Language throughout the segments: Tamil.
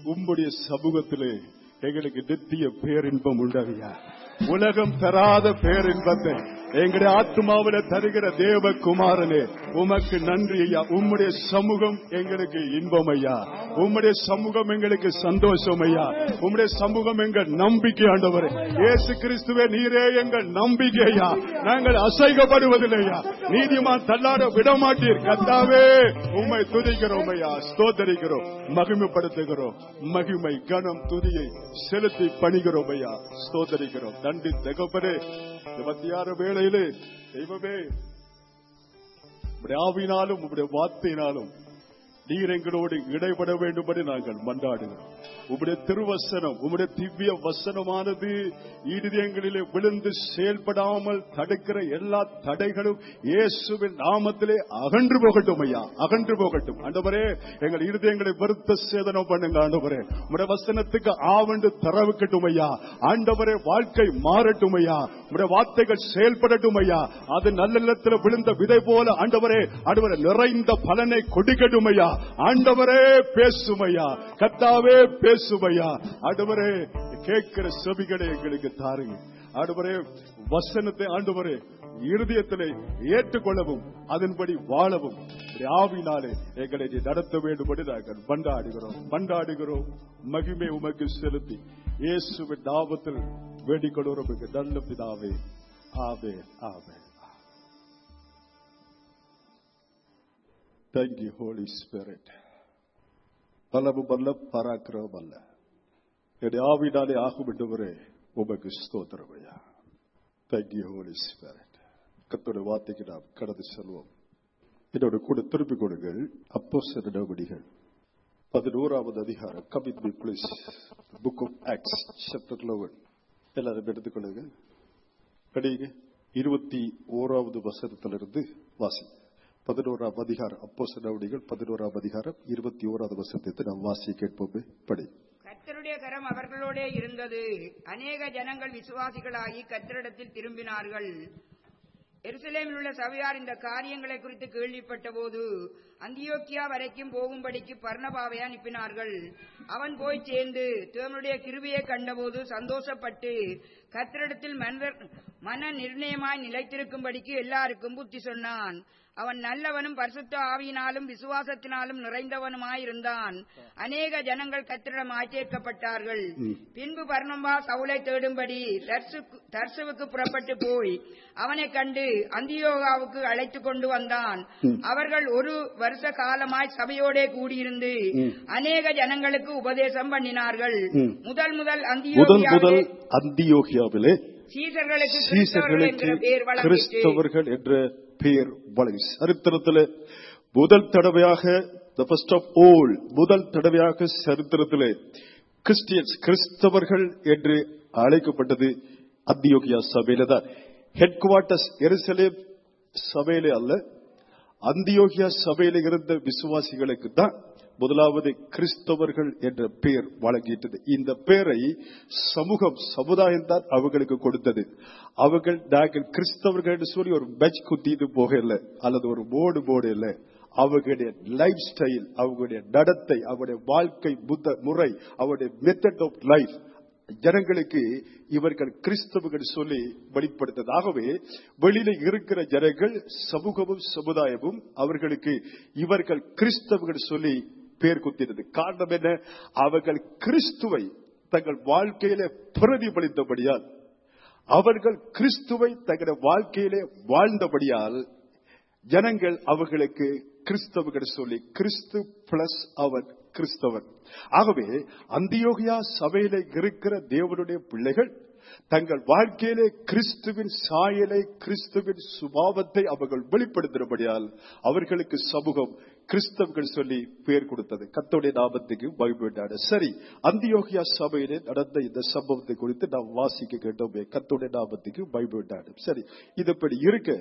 உம்முடைய சமூகத்திலே எங்களுக்கு நித்திய பேரின்பம் உண்டவையா உலகம் தராத பேரின்பத்தை எங்களுடைய ஆத்மாவில தருகிற தேவகுமாரனே உமக்கு நன்றி ஐயா உம்முடைய சமூகம் எங்களுக்கு இன்பம் ஐயா உம்முடைய சமூகம் எங்களுக்கு சந்தோஷம் ஐயா உம்முடைய சமூகம் எங்கள் நம்பிக்கை ஆண்டவரே இயேசு கிறிஸ்துவே நீரே எங்கள் நம்பிக்கை ஐயா நாங்கள் அசைக்கப்படுவதில்லை ஐயா நீதிமான் தள்ளாட விடமாட்டீர் கத்தாவே உம்மை துதிக்கிறோம் ஐயா ஸ்தோத்தரிக்கிறோம் மகிமைப்படுத்துகிறோம் மகிமை கனம் துதியை செலுத்தி பணிகிறோம் ஐயா ஸ்தோத்தரிக்கிறோம் நன்றி தகப்பனே இருபத்தி வேளையிலே தெய்வமே உம்முடைய ஆவினாலும் உம்முடைய வார்த்தையினாலும் நீர் எங்களோடு இடைபட வேண்டும்படி நாங்கள் மன்றாடுகிறோம் உம்முடைய திருவசனம் உம்முடைய திவ்ய வசனமானது இருதயங்களிலே விழுந்து செயல்படாமல் தடுக்கிற எல்லா தடைகளும் இயேசுவின் நாமத்திலே அகன்று போகட்டும் ஐயா அகன்று போகட்டும் ஆண்டவரே எங்கள் இருதயங்களை வருத்த சேதனம் பண்ணுங்க ஆண்டவரே உம்முடைய வசனத்துக்கு ஆவண்டு தரவுக்கட்டும் ஐயா ஆண்டவரே வாழ்க்கை மாறட்டும் ஐயா உம்முடைய வார்த்தைகள் செயல்படட்டும் ஐயா அது நல்ல விழுந்த விதை போல ஆண்டவரே ஆண்டவரே நிறைந்த பலனை கொடுக்கட்டும் ஐயா ஆண்டவரே பேசுமையா கத்தாவே பேசுமையா ஆண்டவரே கேட்கிற செவிகளை எங்களுக்கு தாருங்க ஆண்டவரே வசனத்தை ஆண்டவரே இருதயத்திலே ஏற்றுக்கொள்ளவும் அதன்படி வாழவும் உம்முடைய ஆவினாலே எங்களை நீ நடத்த வேண்டும்படி நாங்கள் பண்டாடுகிறோம் பண்டாடுகிறோம் மகிமை உமக்கு செலுத்தி இயேசுவின் நாமத்தில் வேண்டிக் கொள்கிறோம் எங்கள் நல்ல பிதாவே ஆவே ஆவே Thank you, Holy Spirit. பலமும் அல்ல பராக்கிரமம் அல்ல என்னுடைய ஆவினாலே ஆகும் என்றவரே உமக்கு ஸ்தோத்திரமையா தேங்க்யூ ஹோலி ஸ்பிரிட் கத்தோட வார்த்தைக்கு நாம் கடந்து செல்வோம் என்னோட கூட திருப்பிக் கொடுங்கள் அப்போ சில நடவடிகள் பதினோராவது அதிகாரம் commit B please book of Acts chapter eleven எல்லாரும் எடுத்துக்கொள்ளுங்க படிங்க இருபத்தி ஓராவது வசனத்திலிருந்து வாசி பதினோராம் அதிகாரம் அப்போ நடவடிகள் பதினோராம் அதிகாரம் இருபத்தி ஓராவது வசனத்தை நாம் வாசி கேட்போமே படி கர்த்தருடைய கரம் அவர்களோடே இருந்தது அநேக ஜனங்கள் விசுவாசிகளாகி கர்த்தரிடத்தில் திரும்பினார்கள் எருசலேமில் உள்ள சபையார் இந்த காரியங்களை குறித்து கேள்விப்பட்ட போது அந்தியோக்கியா வரைக்கும் போகும்படிக்கு பர்ணபாவை அனுப்பினார்கள் அவன் போய் சேர்ந்து தேவனுடைய கிருபையை கண்டபோது சந்தோஷப்பட்டு கர்த்தரிடத்தில் மன மன நிர்ணயமாய் நிலைத்திருக்கும்படிக்கு எல்லாருக்கும் புத்தி சொன்னான் அவன் நல்லவனும் பரிசுத்த ஆவியினாலும் விசுவாசத்தினாலும் நிறைந்தவனுமாயிருந்தான் அநேக ஜனங்கள் கத்திரிடம் ஆச்சேர்க்கப்பட்டார்கள் பின்பு பர்ணம்பா சவுலை தேடும்படி தர்சுக்கு- தர்சுவுக்கு புறப்பட்டு போய் அவனை கண்டு அந்தியோகாவுக்கு அழைத்து கொண்டு வந்தான் அவர்கள் ஒரு வருஷ காலமாய் சபையோடே கூடியிருந்து அநேக ஜனங்களுக்கு உபதேசம் பண்ணினார்கள் முதல் முதல் முதல் முதல் அந்தியோகியாவிலே அந்தியோகியாவிலே சீசர்களுக்கு கிறிஸ்தவர்கள் சீசர்களுக்கு என்கிற பெயர் வழங்கிற்று கிறிஸ்தவர்கள் என்ற பெயர் வழங்கி சரித்திரத்தில் முதல் தடவையாக the first of all முதல் தடவையாக சரித்திரத்திலே கிறிஸ்டியன்ஸ் கிறிஸ்தவர்கள் என்று அழைக்கப்பட்டது அந்தியோகியா சபையில தான் ஹெட் குவார்டர்ஸ் எருசலேம் சபையிலே அல்ல அந்தியோகியா சபையில இருந்த விசுவாசிகளுக்கு தான் முதலாவது கிறிஸ்தவர்கள் என்ற பெயர் வழங்கிட்டது இந்த பெயரை சமூகம் சமுதாயம் தான் அவர்களுக்கு கொடுத்தது அவர்கள் நாங்கள் கிறிஸ்தவர்கள் என்று சொல்லி ஒரு பெச் குத்திட்டு போக இல்லை அல்லது ஒரு போர்டு போர்டு இல்லை அவர்களுடைய லைஃப் ஸ்டைல் அவங்களுடைய நடத்தை அவருடைய வாழ்க்கை புத்த முறை அவருடைய மெத்தட் ஆஃப் லைஃப் ஜனங்களுக்கு இவர்கள் கிறிஸ்தவர்கள் சொல்லி வெளிப்படுத்தது ஆகவே வெளியில இருக்கிற ஜனங்கள் சமூகமும் சமுதாயமும் அவர்களுக்கு இவர்கள் கிறிஸ்தவர்கள் சொல்லி பேர் குத்தினது காரணம் என்ன அவர்கள் கிறிஸ்துவை தங்கள் வாழ்க்கையில பிரதிபலித்தபடியால் அவர்கள் கிறிஸ்துவை தங்கள் வாழ்க்கையிலே வாழ்ந்தபடியால் ஜனங்கள் அவர்களுக்கு கிறிஸ்தவர்கள் சொல்லி கிறிஸ்து பிளஸ் அவன் கிறிஸ்தவன் ஆகவே அந்தியோகியா சபையில இருக்கிற தேவனுடைய பிள்ளைகள் தங்கள் வாழ்க்கையிலே கிறிஸ்துவின் சாயலை கிறிஸ்துவின் சுபாவத்தை அவர்கள் வெளிப்படுத்தினபடியால் அவர்களுக்கு சமூகம் கிறிஸ்தவர்கள் சொல்லி பெயர் கொடுத்தது கத்தோடைய நாமத்துக்கு பயப்பட்டாடு சரி அந்தியோகியா சபையிலே நடந்த இந்த சம்பவத்தை குறித்து நாம் வாசிக்க கேட்டோமே கத்தோடைய நாமத்துக்கு பயப்பட்டாடு சரி இதுபடி இருக்க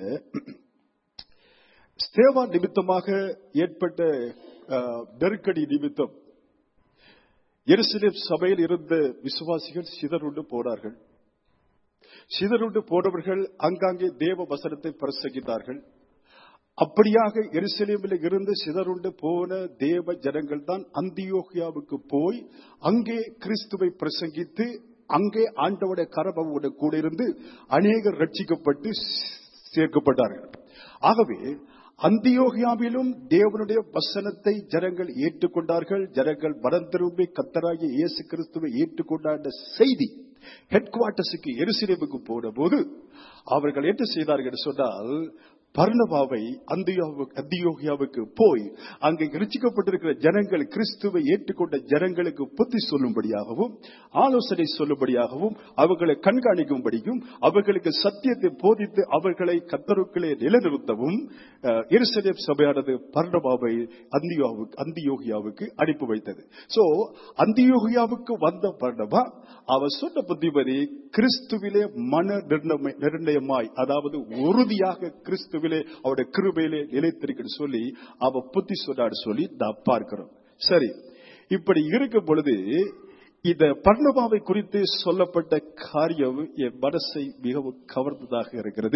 ஸ்தேவா நிமித்தமாக ஏற்பட்ட அஹ், நெருக்கடி நிமித்தம் எருசலேம் சபையில் இருந்த விசுவாசிகள் சிதறுண்டு போனார்கள் சிதறுண்டு போனவர்கள் அங்காங்கே தேவ வசனத்தை பிரசங்கித்தார்கள் அப்படியாக எருசலேமில் இருந்து சிதறுண்டு போன தேவ ஜனங்கள் தான் அந்தியோகியாவுக்கு போய் அங்கே கிறிஸ்துவை பிரசங்கித்து அங்கே ஆண்டவுடைய கரபவோட கூட இருந்து அநேகர் ரட்சிக்கப்பட்டு சேர்க்கப்பட்டார்கள் ஆகவே அந்தியோகியாவிலும் தேவனுடைய வசனத்தை ஜனங்கள் ஏற்றுக்கொண்டார்கள் ஜனங்கள் மனம் திரும்பி கத்தராகிய இயேசு கிறிஸ்துவை ஏற்றுக்கொண்டார் என்ற செய்தி ஹெட் குவார்டர்ஸுக்கு எருசலேமுக்கு போன போது அவர்கள் என்ன செய்தார்கள் என்று சொன்னால் பர்ணபாவை அந்தியோகியாவுக்கு போய் அங்கே ரசிக்கப்பட்டிருக்கிற ஜனங்கள் கிறிஸ்துவை ஏற்றுக்கொண்ட ஜனங்களுக்கு புத்தி சொல்லும்படியாகவும் ஆலோசனை சொல்லும்படியாகவும் அவர்களை கண்காணிக்கும்படியும் அவர்களுக்கு சத்தியத்தை போதித்து அவர்களை கத்தருக்களே நிலைநிறுத்தவும் எருசலேம் சபையானது பர்ணபாவை அந்தியோவுக்கு அந்தியோகியாவுக்கு அனுப்பி வைத்தது சோ அந்தியோகியாவுக்கு வந்த பர்ணபா அவர் சொன்ன புத்திமதி கிறிஸ்துவிலே மன நிர்ணயமாய் அதாவது உறுதியாக கிறிஸ்துவிலே அவருடைய கிருபையிலே நிலைத்திருக்க சொல்லி அவ புத்தி சொன்னாடு சொல்லி நான் பார்க்கிறோம் சரி இப்படி இருக்கும் பொழுது இந்த பர்ணபாவை குறித்து சொல்லப்பட்ட காரியம் என் மனசை மிகவும் கவர்ந்ததாக இருக்கிறது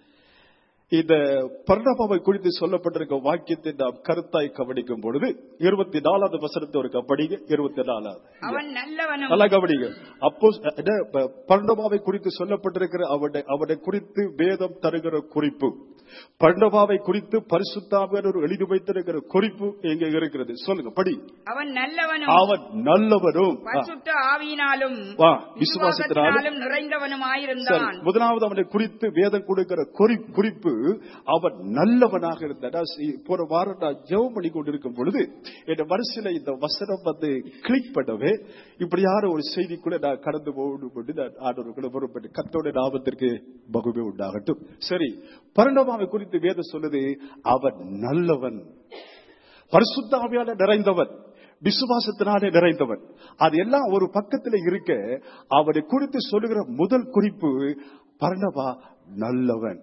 இந்த பர்ணபாவை குறித்து சொல்லப்பட்டிருக்க வாக்கியத்தை நாம் கருத்தாய் கவனிக்கும் பொழுது இருபத்தி நாலாவது வசனத்தை ஒரு படிங்க இருபத்தி நாலாவது அவன் நல்லவனும் நல்லா கவனிங்க அப்போ பர்ணபாவை குறித்து சொல்லப்பட்டிருக்கிற அவனை அவனை குறித்து வேதம் தருகிற குறிப்பு பர்ணபாவை குறித்து பரிசுத்தாவியர் ஒரு எழுதி வைத்திருக்கிற குறிப்பு எங்க இருக்கிறது சொல்லுங்க படி அவன் நல்லவனும் அவன் நல்லவனும் ஆ, பரிசுத்த ஆவியினாலும் வா, விசுவாசத்தினாலும் விசுவாசத்தினாலும் நிறைந்தவனுமாயிருந்தான் சரி, முதலாவது அவனை குறித்து வேதம் கொடுக்கிற குறி- குறிப்பு அவன் நல்லவனாக இருந்தான் நான் சி- போன வாரம் நான் ஜெபம் பண்ணி கொண்டிருக்கும் பொழுது என் மனசுல இந்த வசனம் வந்து கிளிக் பண்ணவே இப்படியான ஒரு செய்திக்குள்ள நான் கடந்து போகணும் என்று நான் ஆண்டவருக்குள்ள விரும்பப்பட்டு கத்தோட நாமத்திற்கு மகுமே உண்டாகட்டும் சரி பரிணாமாவை குறித்து வேதம் சொல்லுது அவன் நல்லவன் பரிசுத்தாவியால நிறைந்தவன் விசுவாசத்தினாலே நிறைந்தவன் அது எல்லாம் ஒரு பக்கத்துல இருக்க அவனை குறித்து சொல்லுகிற முதல் குறிப்பு பர்ணபா நல்லவன்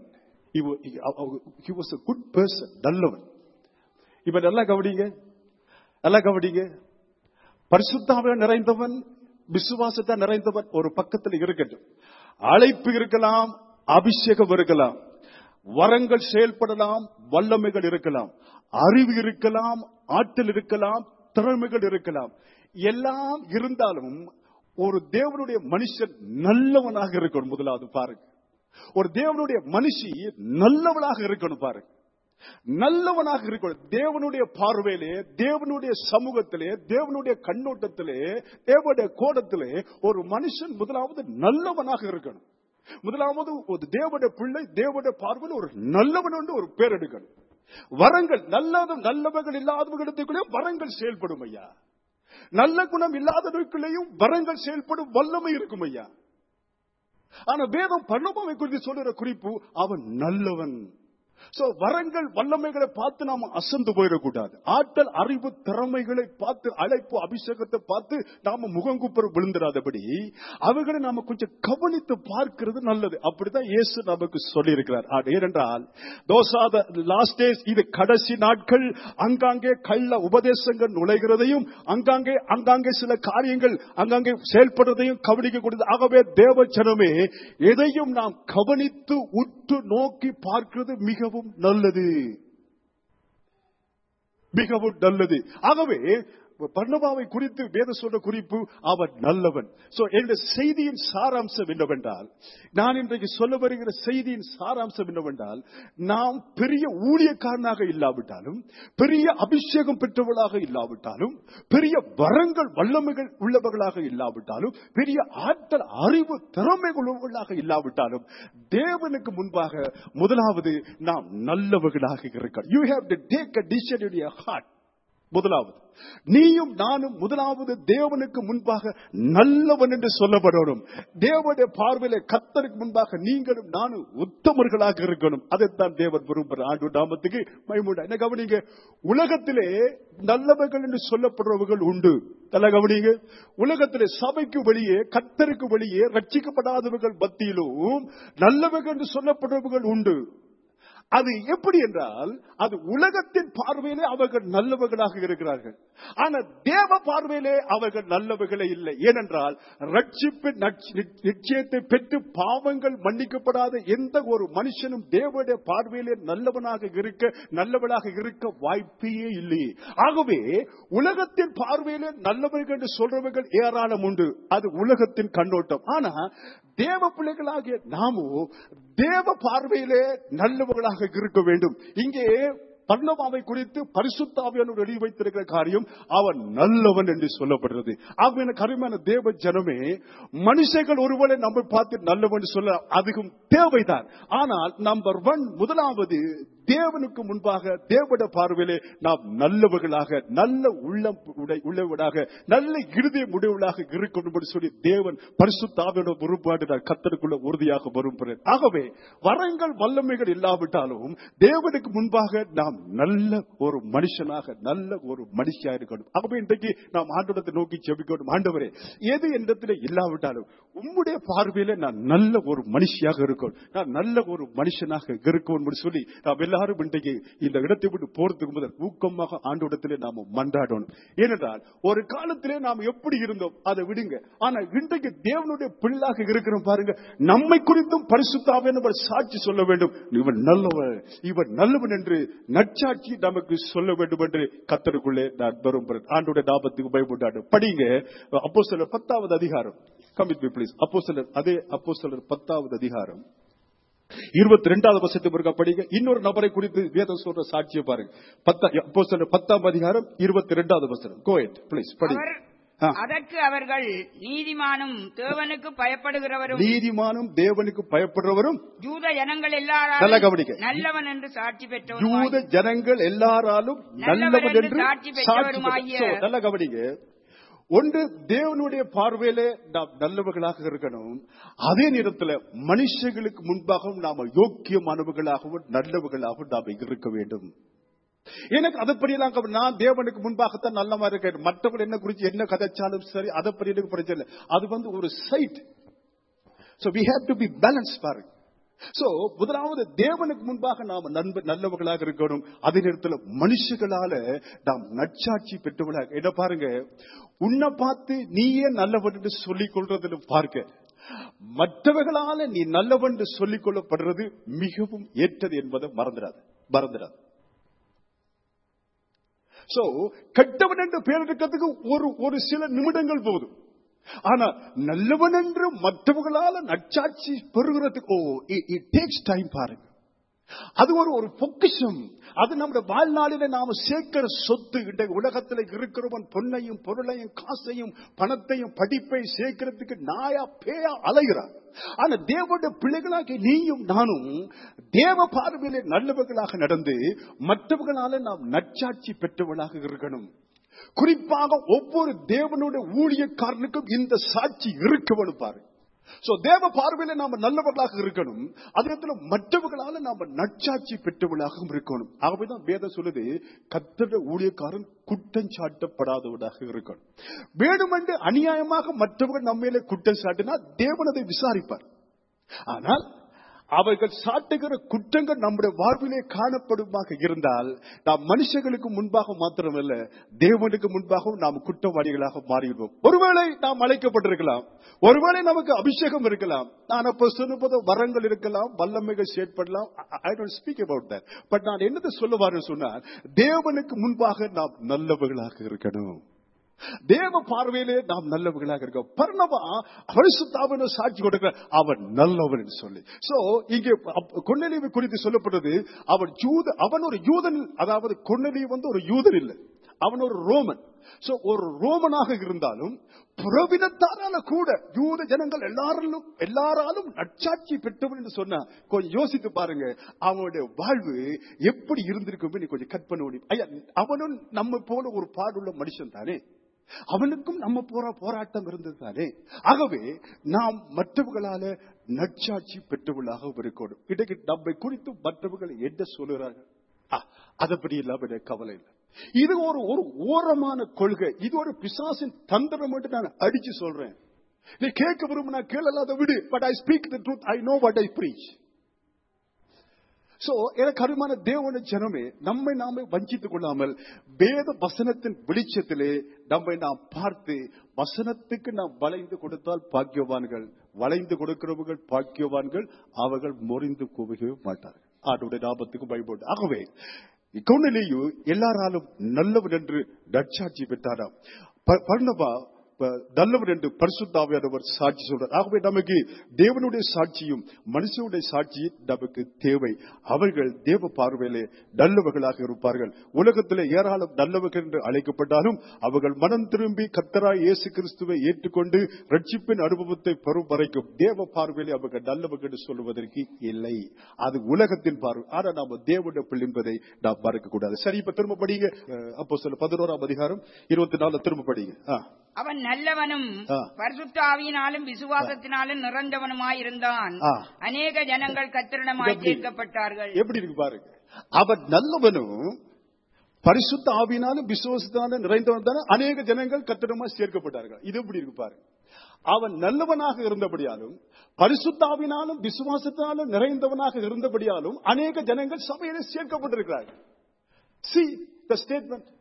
he was a good person நல்லவன் இவன் நல்லா கவனிங்க நல்லா கவனிங்க பரிசுத்தாவிய நிறைந்தவன் விசுவாசத்தை நிறைந்தவன் ஒரு பக்கத்தில் இருக்கட்டும் அழைப்பு இருக்கலாம் அபிஷேகம் இருக்கலாம் வரங்கள் செயல்படலாம் வல்லமைகள் இருக்கலாம் அறிவு இருக்கலாம் ஆற்றல் இருக்கலாம் திறமைகள் இருக்கலாம் எல்லாம் இருந்தாலும் ஒரு தேவனுடைய மனுஷன் நல்லவனாக இருக்கணும் முதலாவது பாருங்க ஒரு தேவனுடைய மனுஷி நல்லவனாக இருக்கணும் பாருங்க நல்லவனாக இருக்கணும் தேவனுடைய பார்வையிலே தேவனுடைய சமூகத்திலே தேவனுடைய கண்ணோட்டத்திலே தேவனுடைய கோணத்திலே ஒரு மனுஷன் முதலாவது நல்லவனாக இருக்கணும் முதலாவது ஒரு தேவனுடைய பிள்ளை தேவனுடைய பார்வையில் ஒரு நல்லவன் என்று ஒரு பேர் எடுக்கணும் வரங்கள் நல்லது நல்லவர்கள் இல்லாதவர்களிடத்துக்குள்ளேயும் வரங்கள் செயல்படும் ஐயா நல்ல குணம் இல்லாதவர்களுக்குள்ளேயும் வரங்கள் செயல்படும் வல்லமை இருக்கும் ஐயா ஆனா வேதம் பர்ணபாவை குறித்து சொல்லுற குறிப்பு அவன் நல்லவன் சோ வரங்கள் வல்லமைகளை பார்த்து நாம அசந்து போயிடக்கூடாது ஆற்றல் அறிவு திறமைகளை பார்த்து அழைப்பு அபிஷேகத்தை பார்த்து நாம முகங்குப்புற விழுந்துடாதபடி அவர்களை நாம கொஞ்சம் கவனித்து பார்க்கிறது நல்லது அப்படிதான் இயேசு நமக்கு சொல்லி இருக்கிறார் ஏனென்றால் தோசாத லாஸ்ட் டேஸ் இது கடைசி நாட்கள் அங்காங்கே கள்ள உபதேசங்கள் நுழைகிறதையும் அங்காங்கே அங்காங்கே சில காரியங்கள் அங்காங்கே செயல்படுறதையும் கவனிக்க கூடாது ஆகவே தேவ ஜனமே எதையும் நாம் கவனித்து உற்று நோக்கி பார்க்கிறது மிகவும் நல்லது மிகவும் நல்லது ஆகவே பர்ணபாவை குறித்து வேத சொல்ற குறிப்பு அவன் நல்லவன் சோ என்னுடைய செய்தியின் சாராம்சம் என்னவென்றால் நான் இன்றைக்கு சொல்ல வருகிற செய்தியின் சாராம்சம் என்னவென்றால் நாம் பெரிய ஊழியக்காரனாக இல்லாவிட்டாலும் பெரிய அபிஷேகம் பெற்றவர்களாக இல்லாவிட்டாலும் பெரிய வரங்கள் வல்லமைகள் உள்ளவர்களாக இல்லாவிட்டாலும் பெரிய ஆற்றல் அறிவு திறமை உள்ளவர்களாக இல்லாவிட்டாலும் தேவனுக்கு முன்பாக முதலாவது நாம் நல்லவர்களாக இருக்கணும் you have to take a decision in your heart முதலாவது நீயும் நானும் முதலாவது தேவனுக்கு முன்பாக நல்லவன் என்று சொல்லப்படணும் தேவனுடைய பார்வையில கத்தருக்கு முன்பாக நீங்களும் நானும் உத்தமர்களாக இருக்கணும் அதைத்தான் தேவன் விரும்புகிற ஆண்டு நாமத்துக்கு மைமுண்டா என்ன கவனிங்க உலகத்திலே நல்லவர்கள் என்று சொல்லப்படுறவர்கள் உண்டு நல்ல கவனிங்க உலகத்திலே சபைக்கு வெளியே கத்தருக்கு வெளியே ரட்சிக்கப்படாதவர்கள் மத்தியிலும் நல்லவர்கள் என்று சொல்லப்படுறவர்கள் உண்டு அது எப்படி என்றால் அது உலகத்தின் பார்வையிலே அவர்கள் நல்லவர்களாக இருக்கிறார்கள் ஆனா தேவ பார்வையிலே அவர்கள் நல்லவர்களே இல்லை ஏனென்றால் ரட்சிப்பின் நட்ச- நிச்ச- நிச்சயத்தை பெற்று பாவங்கள் மன்னிக்கப்படாத எந்த ஒரு மனுஷனும் தேவனுடைய பார்வையிலே நல்லவனாக இருக்க நல்லவனாக இருக்க வாய்ப்பே இல்லையே ஆகவே உலகத்தின் பார்வையிலே நல்லவர்கள் என்று சொல்றவர்கள் ஏராளம் உண்டு அது உலகத்தின் கண்ணோட்டம் ஆனா தேவ பிள்ளைகளாகிய நாமோ தேவ பார்வையிலே நல்லவர்களாக இருக்க வேண்டும் இங்கே பர்ணபாவை குறித்து பரிசுத்தாவியானவர் எழுதி வைத்திருக்கிற காரியம் அவன் நல்லவன் என்று சொல்லப்படுறது அவன் கருமையான தேவ ஜனமே மனுஷர்கள் ஒருவரை நம்ம பார்த்து நல்லவன் சொல்ல அதுவும் தேவைதான் ஆனால் நம்பர் ஒன் முதலாவது தேவனுக்கு முன்பாக தேவட பார்வையிலே நாம் நல்லவர்களாக நல்ல உள்ளம் உடை- உள்ளவர்களாக நல்ல இறுதிய முடிவுகளாக இருக்கணும் என்று சொல்லி தேவன் பரிசுத்தாவியோட ஒருபாடு நான் கத்தருக்குள்ள உறுதியாக வரும்புறேன் ஆகவே வரங்கள் வல்லமைகள் இல்லாவிட்டாலும் தேவனுக்கு முன்பாக நாம் நல்ல ஒரு மனுஷனாக நல்ல ஒரு மனுஷியா இருக்கணும் ஆகவே இன்றைக்கு நாம் ஆண்டவரத்தை நோக்கி செபிக்கணும் ஆண்டவரே எது என்னத்திலே இல்லாவிட்டாலும் உம்முடைய பார்வையில நான் நல்ல ஒரு மனுஷியாக இருக்கணும் நான் நல்ல ஒரு மனுஷனாக இருக்கணும் என்று சொல்லி நாம் எல்லாரும் இன்றைக்கு இந்த இடத்தை விட்டு போறதுக்கு முதல் ஊக்கமாக ஆண்டோடத்திலே நாம மன்றாடணும் ஏனென்றால் ஒரு காலத்திலே நாம் எப்படி இருந்தோம் அதை விடுங்க ஆனா இன்றைக்கு தேவனுடைய பிள்ளாக இருக்கிறோம் பாருங்க நம்மை குறித்தும் பரிசுத்தாவே நம்ம சாட்சி சொல்ல வேண்டும் இவன் நல்லவன் இவன் நல்லவன் என்று நற்சாட்சி நமக்கு சொல்ல வேண்டும் என்று கத்தருக்குள்ளே நான் விரும்புகிறேன் ஆண்டோட நாபத்துக்கு பயப்பட்டாடு படிங்க அப்போ சிலர் பத்தாவது அதிகாரம் கமிட் மீ ப்ளீஸ் அப்போ சிலர் அதே அப்போ சிலர் பத்தாவது அதிகாரம் இருபத்தி ரெண்டாவது வருஷத்துக்கு பிறகு படிங்க இன்னொரு நபரை குறித்து வேதம் சொல்ற சாட்சியை பாருங்க பத்தா அப்போ சிலர் பத்தாம் அதிகாரம் இருபத்தி ரெண்டாவது வருஷம் கோயட் ப்ளீஸ் படிங்க அவர் ஆ. அதற்கு அவர்கள் நீதிமானும் தேவனுக்கு பயப்படுகிறவரும் நீதிமானும் தேவனுக்கு பயப்படுறவரும் யூத ஜனங்கள் நல்லா எல்லாரும் கவனிக்க. நல்லவன் என்று சாட்சி யூத பெற்றவரும் ஜனங்கள் எல்லாராலும் நல்லவர் நல்லவன் என்று என்று சாட்சி சாட்சி பெற்றவருமாகிய- பெற்ற- So, நல்லா கவனிங்க ஒன்று தேவனுடைய பார்வையிலே நாம் நல்லவர்களாக இருக்கணும் அதே நேரத்தில் மனுஷர்களுக்கு முன்பாகவும் நாம யோக்கியமானவர்களாகவும் நல்லவர்களாகவும் நாம் இருக்க வேண்டும் எனக்கு அதைப்படியெல்லாம் கவ- நான் தேவனுக்கு முன்பாகத்தான் நல்லமா இருக்கேன் மற்றவர்கள் என்ன குறித்து என்ன கதைச்சாலும் சரி அதைப்படி எனக்கு பிரச்சனை இல்லை அது வந்து ஒரு side so we have to be balance பாருங்க சோ முதலாவது தேவனுக்கு முன்பாக நாம் நண்ப நல்லவர்களாக இருக்கணும் அதே நேரத்தில் மனுஷர்களால நாம் நற்சாட்சி பெற்றவர்களாக என்ன பாருங்க உன்னை பார்த்து நீயே நல்லவன் என்று சொல்லிக் கொள்றதுன்னு பார்க்க மற்றவர்களால நீ நல்லவன் என்று சொல்லிக் கொள்ளப்படுறது மிகவும் ஏற்றது என்பதை மறந்துடாது மறந்துடாது சோ கெட்டவன் என்று பேர் எடுக்கிறதுக்கு ஒரு ஒரு சில நிமிடங்கள் போதும் ஆனா நல்லவன் என்று மற்றவர்களால நற்சாட்சி பெறுகிறதுக்கு ஓ இட் டேக்ஸ் டைம் பாருங்க அது ஒரு ஒரு பொக்கிஷம் அது நம்முடைய வாழ்நாளில நாம சேர்க்கிற சொத்து இந்த உலகத்துல இருக்கிறவன் பொன்னையும் பொருளையும் காசையும் பணத்தையும் படிப்பை சேர்க்கிறதுக்கு நாயா பேயா அலைகிறான் ஆனா தேவனுடைய பிள்ளைகளாக நீயும் நானும் தேவ பார்வையிலே நல்லவர்களாக நடந்து மற்றவர்களால நாம் நற்சாட்சி பெற்றவர்களாக இருக்கணும் குறிப்பாக ஒவ்வொரு தேவனுடைய ஊழியக்காரனுக்கும் இந்த சாட்சி இருக்கணும் பாரு சோ தேவ பார்வையில நாம நல்லவர்களாக இருக்கணும் அதே நேரத்துல மற்றவர்களால நாம நற்சாட்சி பெற்றவர்களாகவும் இருக்கணும் ஆகவேதான் வேதம் சொல்லுது கத்தட ஊழியக்காரன் குற்றம் சாட்டப்படாதவனாக இருக்கணும் வேணுமென்று அநியாயமாக மற்றவர்கள் நம்ம மேல குற்றம் சாட்டினா தேவன் அதை விசாரிப்பார் ஆனால் அவர்கள் சாட்டுகிற குற்றங்கள் நம்முடைய வாழ்விலே காணப்படுமாக இருந்தால் நாம் மனுஷர்களுக்கு முன்பாக மாத்திரமல்ல தேவனுக்கு முன்பாகவும் நாம் குற்றவாளிகளாக மாறிவிடுவோம் ஒருவேளை நாம் அழைக்கப்பட்டிருக்கலாம் ஒருவேளை நமக்கு அபிஷேகம் இருக்கலாம் நான் அப்ப சொன்னபோது வரங்கள் இருக்கலாம் வல்லமைகள் செயற்படலாம் I don't speak about that but நான் என்னத்தை சொல்லுவாரு சொன்னால் தேவனுக்கு முன்பாக நாம் நல்லவர்களாக இருக்கணும் தேவ பார்வையிலே நாம் நல்லவர்களாக இருக்கோம் பர்ணவா பரிசுத்தாவின சாட்சி கொடுக்கிற அவன் நல்லவன் என்று சொல்லி சோ இங்கே கொன்னலிவை குறித்து சொல்லப்படுறது அவன் யூத அவன் ஒரு யூதன் அதாவது கொன்னலி வந்து ஒரு யூதன் இல்லை அவன் ஒரு ரோமன் சோ ஒரு ரோமனாக இருந்தாலும் புறவினத்தாரால கூட யூத ஜனங்கள் எல்லாராலும் எல்லாராலும் நற்சாட்சி பெற்றவன் என்று சொன்னா கொஞ்சம் யோசித்து பாருங்க அவனுடைய வாழ்வு எப்படி இருந்திருக்கும் நீ கொஞ்சம் கட் பண்ண முடியும் ஐயா அவனும் நம்ம போல ஒரு பாடுள்ள மனுஷன் தானே அவனுக்கும் நம்ம போற போராட்டம் இருந்தது தானே ஆகவே நாம் மற்றவர்களால நற்சாட்சி பெற்றவர்களாக இருக்கணும் இன்றைக்கு நம்மை குறித்து மற்றவர்கள் என்ன சொல்லுகிறார்கள் அதை பற்றி இல்லாம எனக்கு கவலை இல்லை இது ஒரு ஒரு ஓரமான கொள்கை இது ஒரு பிசாசின் தந்திரம் என்று நான் அடிச்சு சொல்றேன் நீ கேட்க விரும்பினா கேளலாத விடு but I speak the truth I know what I preach so எனக்கு அருமான தேவன ஜனமே நம்மை நாமே வஞ்சித்துக் கொள்ளாமல் வேத வசனத்தின் வெளிச்சத்திலே நம்மை நாம் பார்த்து வசனத்துக்கு நாம் வளைந்து கொடுத்தால் பாக்கியவான்கள் வளைந்து கொடுக்கிறவர்கள் பாக்கியவான்கள் அவர்கள் முறிந்து குவிக்கவே மாட்டார்கள் ஆண்டுடைய லாபத்துக்கு பயப்படு ஆகவே கொண்டிலேயோ எல்லாராலும் நல்லவன் என்று நற்சாட்சி பெற்றாராம் ப- பர்னபா ப- நல்லவன் என்று பரிசுத்தாவியானவர் சாட்சி சொல்றார் ஆகவே நமக்கு தேவனுடைய சாட்சியும் மனுஷனுடைய சாட்சியும் நமக்கு தேவை அவர்கள் தேவ பார்வையிலே நல்லவர்களாக இருப்பார்கள் உலகத்திலே ஏராளம் நல்லவர்கள் என்று அழைக்கப்பட்டாலும் அவர்கள் மனம் திரும்பி கத்தராய் இயேசு கிறிஸ்துவை ஏற்றுக்கொண்டு ரட்சிப்பின் அனுபவத்தை பெறும் வரைக்கும் தேவ பார்வையிலே அவர்கள் நல்லவர்கள் என்று சொல்லுவதற்கு இல்லை அது உலகத்தின் பார்வை ஆனா நாம தேவனுடைய பிள்ளை என்பதை நாம் மறக்க கூடாது சரி இப்ப திரும்ப படிங்க அப்போ சொல்ல பதினோராம் அதிகாரம் இருபத்தி நாலு திரும்ப படிங்க ஆ. அவன் நல்லவனும் ஆ. பரிசுத்த ஆவியினாலும் விசுவாசத்தினாலும் நிறைந்தவனுமாயிருந்தான் ஆ. அநேக ஜனங்கள் கத்திரிடமாய் எப்படி? சேர்க்கப்பட்டார்கள் எப்படி இருக்கு பாருங்க அவன் நல்லவனும் பரிசுத்த ஆவினாலும் விசுவாசத்தினாலும் நிறைந்தவன் தானே அநேக ஜனங்கள் கத்திரமா சேர்க்கப்பட்டார்கள் இது எப்படி இருக்கு பாருங்க அவன் நல்லவனாக இருந்தபடியாலும் பரிசுத்தாவினாலும் விசுவாசத்தினாலும் நிறைந்தவனாக இருந்தபடியாலும் அநேக ஜனங்கள் சபையிலே சேர்க்கப்பட்டிருக்கிறார்கள் சி த ஸ்டேட்மெண்ட்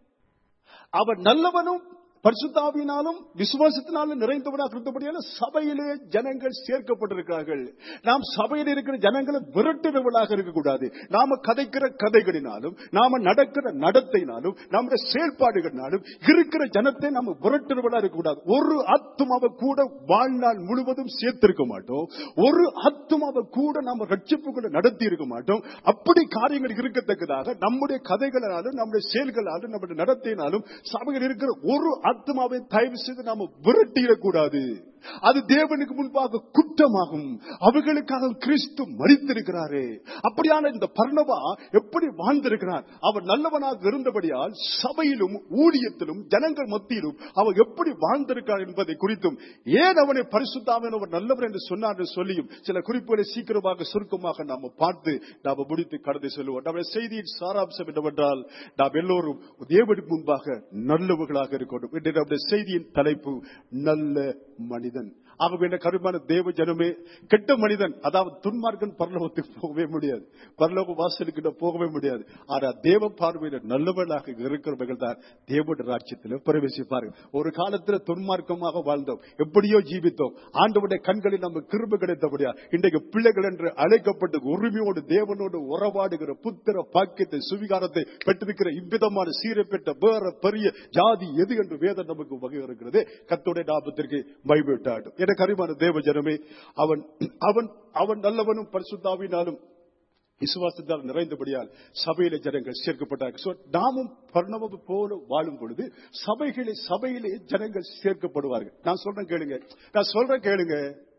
அவன் நல்லவனும் பரிசுத்தாவினாலும் விசுவாசத்தினாலும் நிறைந்தவனாக இருந்தபடியால சபையிலே ஜனங்கள் சேர்க்கப்பட்டிருக்கிறார்கள் நாம் சபையில் இருக்கிற ஜனங்களை விரட்டுறவர்களாக இருக்கக்கூடாது நாம கதைக்கிற கதைகளினாலும் நாம நடக்கிற நடத்தையினாலும் நம்முடைய செயல்பாடுகளினாலும் இருக்கிற ஜனத்தை நாம விரட்டுறவர்களா இருக்கக்கூடாது ஒரு ஆத்துமாவை கூட வாழ்நாள் முழுவதும் சேர்த்திருக்க மாட்டோம் ஒரு ஆத்துமாவை கூட நாம ரட்சிப்புகளை நடத்தி இருக்க மாட்டோம் அப்படி காரியங்கள் இருக்கத்தக்கதாக நம்முடைய கதைகளாலும் நம்முடைய செயல்களாலும் நம்முடைய நடத்தையினாலும் சபையில் இருக்கிற ஒரு ஆத்மாவை தயவு செய்து நாம விரட்டிடக்கூடாது அது தேவனுக்கு முன்பாக குற்றமாகும் அவர்களுக்காக கிறிஸ்து மறித்திருக்கிறாரே அப்படியான இந்த பர்ணவா எப்படி வாழ்ந்திருக்கிறார் அவர் நல்லவனாக இருந்தபடியால் சபையிலும் ஊழியத்திலும் ஜனங்கள் மத்தியிலும் அவர் எப்படி வாழ்ந்திருக்கிறார் என்பதை குறித்தும் ஏன் அவனை பரிசுத்தாமன் அவர் நல்லவர் என்று சொன்னார் என்று சொல்லியும் சில குறிப்புகளை சீக்கிரமாக சுருக்கமாக நாம பார்த்து நாம முடித்து கடந்து செல்வோம் நம்முடைய செய்தியின் சாராம்சம் என்னவென்றால் நாம் எல்லோரும் தேவனுக்கு முன்பாக நல்லவர்களாக இருக்கணும் இன்று நம்முடைய செய்தியின் தலைப்பு நல்ல மனிதன் ஆகவே என்ன கருமான தேவ ஜனமே கெட்ட மனிதன் அதாவது துன்மார்க்கன் பரலோகத்துக்கு போகவே முடியாது பரலோக வாசலுக்கு போகவே முடியாது ஆனா தேவ பார்வையில நல்லவர்களாக இருக்கிறவர்கள் தான் தேவனுடைய ராட்சியத்தில் பிரவேசிப்பார்கள் ஒரு காலத்துல துன்மார்க்கமாக வாழ்ந்தோம் எப்படியோ ஜீவித்தோம் ஆண்டவருடைய கண்களில் நம்ம கிருப கிடைத்தபடியா இன்றைக்கு பிள்ளைகள் என்று அழைக்கப்பட்டு உரிமையோடு தேவனோடு உறவாடுகிற புத்திர பாக்கியத்தை சுவிகாரத்தை பெற்றிருக்கிற இவ்விதமான சீரை பெற்ற வேற பெரிய ஜாதி எது என்று வேதம் நமக்கு வகை இருக்கிறது கத்தோடைய லாபத்திற்கு மைவிட்டாடும் எனக்கு அறிவான தேவ ஜனமே அவன் அவன் அவன் நல்லவனும் பரிசுத்தாவினாலும் விசுவாசத்தால் நிறைந்தபடியால் சபையில ஜனங்கள் சேர்க்கப்பட்டார்கள் So, நாமும் பர்ணவம் போல வாழும் பொழுது சபைகளே சபையிலே ஜனங்கள் சேர்க்கப்படுவார்கள் நான் சொல்றேன் கேளுங்க நான் சொல்றேன் கேளுங்க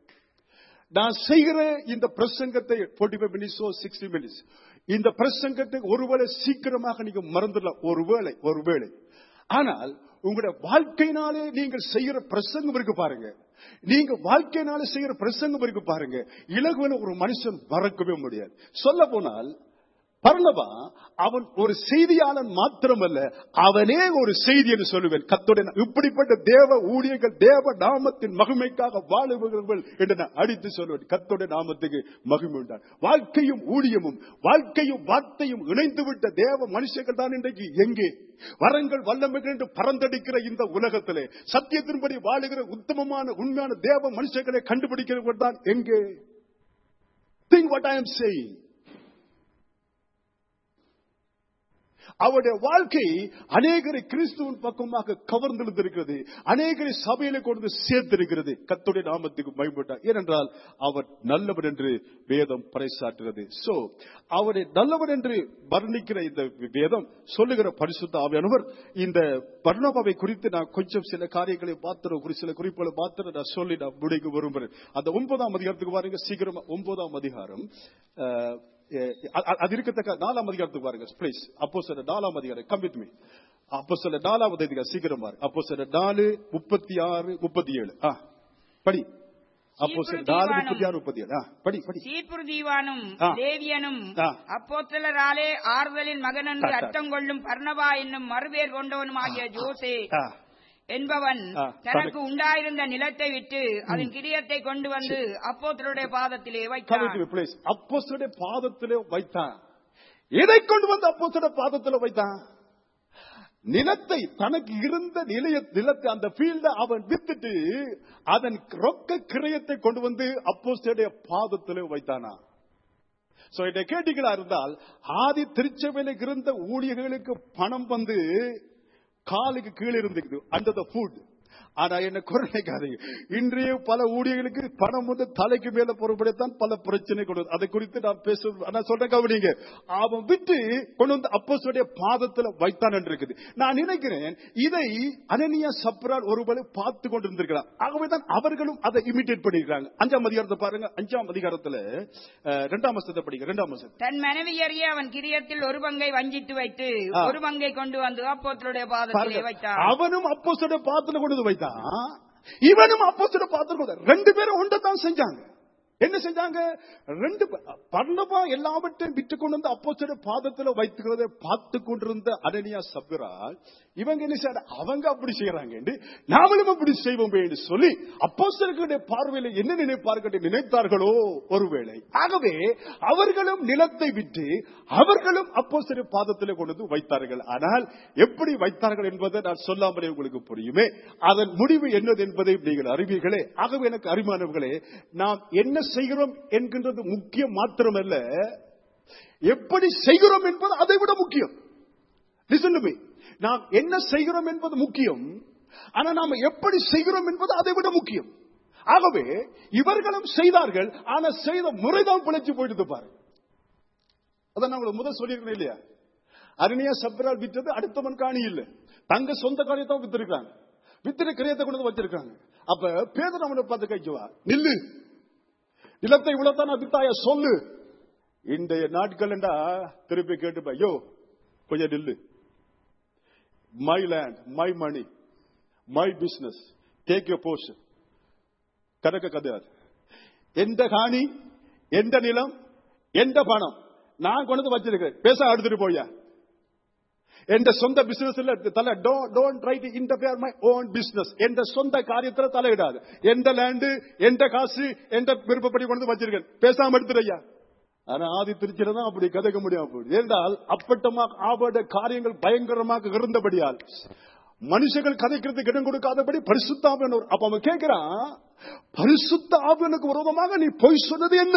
நான் செய்கிற இந்த பிரசங்கத்தை 45 மினிட்ஸோ சிக்ஸ்டி மினிட்ஸ் இந்த பிரசங்கத்தை ஒருவேளை சீக்கிரமாக நீங்க மறந்துடலாம் ஒருவேளை ஒருவேளை ஆனால் உங்களுடைய வாழ்க்கையினாலே நீங்கள் செய்கிற பிரசங்கம் இருக்கு பாருங்க நீங்க வாழ்க்கையினால செய்கிற பிரசங்கம் இருக்கு பாருங்க இலகுவில ஒரு மனுஷன் மறக்கவே முடியாது சொல்ல போனால் பர்ணபா அவன் ஒரு செய்தியாளன் மாத்திரமல்ல அவனே ஒரு செய்தி என்று சொல்லுவேன் கத்தோட இப்படிப்பட்ட தேவ ஊழியர்கள் தேவ நாமத்தின் மகிமைக்காக வாழுபவர்கள் என்று நான் அடித்து சொல்லுவேன் கத்தோட நாமத்துக்கு மகிமை உண்டான் வாழ்க்கையும் ஊழியமும் வாழ்க்கையும் வார்த்தையும் இணைந்து விட்ட தேவ மனுஷர்கள் தான் இன்றைக்கு எங்கே வரங்கள் வல்லமைகள் என்று பறந்தடிக்கிற இந்த உலகத்திலே சத்தியத்தின்படி வாழுகிற உத்தமமான உண்மையான தேவ மனுஷர்களை கண்டுபிடிக்கிறவர்கள் தான் எங்கே think what I am saying அவருடைய வாழ்க்கை அநேகரை கிறிஸ்துவின் பக்கமாக கவர்ந்திருந்திருக்கிறது அநேகரை சபையில கொண்டு சேர்த்திருக்கிறது கத்துடைய நாமத்துக்கு பயன்பட்டார் ஏனென்றால் அவர் நல்லவர் என்று வேதம் பறைசாற்றுகிறது சோ அவரை நல்லவர் என்று வர்ணிக்கிற இந்த வேதம் சொல்லுகிற பரிசுத்த ஆவியானவர் இந்த பர்ணபாவை குறித்து நான் கொஞ்சம் சில காரியங்களை மாத்திரம் ஒரு சில குறிப்புகளை மாத்திரம் நான் சொல்லி நான் முடிக்க விரும்புகிறேன் அந்த ஒன்பதாம் அதிகாரத்துக்கு பாருங்க சீக்கிரமா ஒன்பதாம் அதிகாரம் அஹ், அ- அ- அது இருக்கத்தக்க நாலாம் அதிகாரத்துக்கு பாருங்க ப்ளீஸ் அப்போ சில நாலாம் அதிகாரம் கம் வித் மீ அப்போ சில நாலாவது அதிகாரம் சீக்கிரம் பாருங்க அப்போ சில நாலு முப்பத்தி ஆறு முப்பத்தி ஏழு ஆ படி அப்போ சில நாலு முப்பத்தி ஆறு முப்பத்தி ஏழு ஆ படி படி சீப்புரு தீவானும் ஆ. லேவியனும் ஆ. அப்போஸ்தலராலே ஆறுதலின் மகன் என்று ஆ, ஆ. அர்த்தம் கொள்ளும் பர்ணபா என்னும் மறுபேர் கொண்டவனும் ஆகிய ஜோசே ஆ என்பவன் ஆ, தனக்கு correct. உண்டாயிருந்த நிலத்தை விட்டு அதன் கிரியத்தை கொண்டு வந்து அப்போஸ்தலருடைய பாதத்திலே வைத்தான் கம் வித் மீ ப்ளீஸ் அப்போ பாதத்திலே வைத்தான் எதை கொண்டு வந்து அப்போஸ்தலர் பாதத்துல வைத்தான் நிலத்தை தனக்கு இருந்த நிலைய நிலத்தை அந்த ஃபீல்ட அவன் வித்துட்டு அதன் ரொக்க கிரயத்தை கொண்டு வந்து அப்போஸ்தலருடைய பாதத்திலே வைத்தானா சோ இதை கேட்டீங்களா இருந்தால் ஆதி திருச்சபையில இருந்த ஊழியர்களுக்கு பணம் வந்து காலுக்கு கீழே இருந்துக்குது அண்டர் த ஃபுட் ஆனா என்ன குறைக்காதீங்க இன்றைய பல ஊழியர்களுக்கு பணம் வந்து தலைக்கு மேல பொறுப்படைத்தான் பல பிரச்சனை கொண்டு வந்து. அதை குறித்து நான் பேச நான் சொல்றேன் கவனிங்க அவன் விட்டு கொண்டு வந்து அப்போஸ்தலருடைய பாதத்துல வைத்தான் என்று இருக்குது நான் நினைக்கிறேன் இதை அனனியா சப்ரால் ஒருவேளை பார்த்து கொண்டு இருந்திருக்கிறார் ஆகவேதான் அவர்களும் அதை இமிட்டேட் பண்ணிருக்காங்க அஞ்சாம் அதிகாரத்தை பாருங்க அஞ்சாம் அதிகாரத்துல அஹ், இரண்டாம் வருஷத்தை படிங்க இரண்டாம் வருஷம் தன் மனைவியறிய அவன் கிரியத்தில் ஒரு பங்கை வஞ்சித்து வைத்து ஆ. ஒரு பங்கை கொண்டு வந்து அப்போத்தருடைய பாதத்திலே பாருங்க, வைத்தான் அவனும் அப்போஸ்தலருடைய பாத்திரம் கொண்டு வந்து வைத்தான் இவனும் அப்போஸ்தலருடைய பாத்திரம் கொண்டு வந்து- ரெண்டு பேரும் ஒன்றதான் செஞ்சாங்க என்ன செஞ்சாங்க ரெண்டு பே- பர்னபா எல்லாவற்றையும் விட்டு கொண்டு வந்து அப்போஸ்தலருடைய பாதத்துல வைத்துக்கிறதை பார்த்து கொண்டிருந்த அனனியா சப்ரால் இவங்க என்ன செய்ய அவங்க அப்படி செய்யறாங்க நாமளும் அப்படி செய்வோம் என்று சொல்லி அப்போஸ்தலர்களுடைய பார்வையில என்ன நினைப்பார்கள் என்று நினைத்தார்களோ ஒருவேளை ஆகவே அவர்களும் நிலத்தை விட்டு அவர்களும் அப்போஸ்தலர் பாதத்திலே கொண்டு வந்து வைத்தார்கள் ஆனால் எப்படி வைத்தார்கள் என்பதை நான் சொல்லாமலே உங்களுக்கு புரியுமே அதன் முடிவு என்னது என்பதை நீங்கள் அறிவீர்களே ஆகவே எனக்கு அறிமானவர்களே நாம் என்ன செய்கிறோம் என்கின்றது முக்கியம் மாத்திரமல்ல எப்படி செய்கிறோம் என்பது அதை விட முக்கியம் Listen to me. நாம் என்ன செய்கிறோம் என்பது முக்கியம் ஆனா நாம எப்படி செய்கிறோம் என்பது அதை விட முக்கியம் ஆகவே இவர்களும் செய்தார்கள் ஆனா செய்த முறைதான் பிழைச்சு போயிட்டு பாரு அதான் நான் உங்களுக்கு முதல் சொல்லியிருக்கேன் இல்லையா அருணியா சப்ரால் விற்றது அடுத்தவன் காணி இல்ல தங்க சொந்த காணியை தான் வித்திருக்காங்க வித்திர கிரியத்தை கொண்டு வந்து வச்சிருக்காங்க அப்ப பேதர் அவனை பார்த்து கைக்குவா நில்லு நிலத்தை இவ்வளவுதான் நான் வித்தாய சொல்லு இன்றைய நாட்கள் என்றா திருப்பி கேட்டுப்பா யோ கொஞ்சம் நில்லு my land my money my business take your portion கணக்க கதையாது எந்த காணி எந்த நிலம் எந்த பணம் நான் கொண்டு வந்து வச்சிருக்கேன் பேச எடுத்துட்டு போயா எந்த சொந்த பிசினஸ் இல்ல தலை don't try to interfere my own business எந்த சொந்த காரியத்துல தலையிடாது எந்த லேண்டு எந்த காசு எந்த விருப்பப்படி கொண்டு வந்து வச்சிருக்கேன் பேசாம எடுத்துறையா ஆனா ஆதி திருச்சியில தான் அப்படி கதைக்க முடியாம போகுது ஏனென்றால் அப்பட்டமாக ஆபட காரியங்கள் பயங்கரமாக இருந்தபடியால் மனுஷர்கள் கதைக்கிறதுக்கு இடம் கொடுக்காதபடி பரிசுத்த ஆவியானவர் அப்ப அவன் கேட்கிறான் பரிசுத்த ஆவியனுக்கு விரோதமாக நீ பொய் சொன்னது என்ன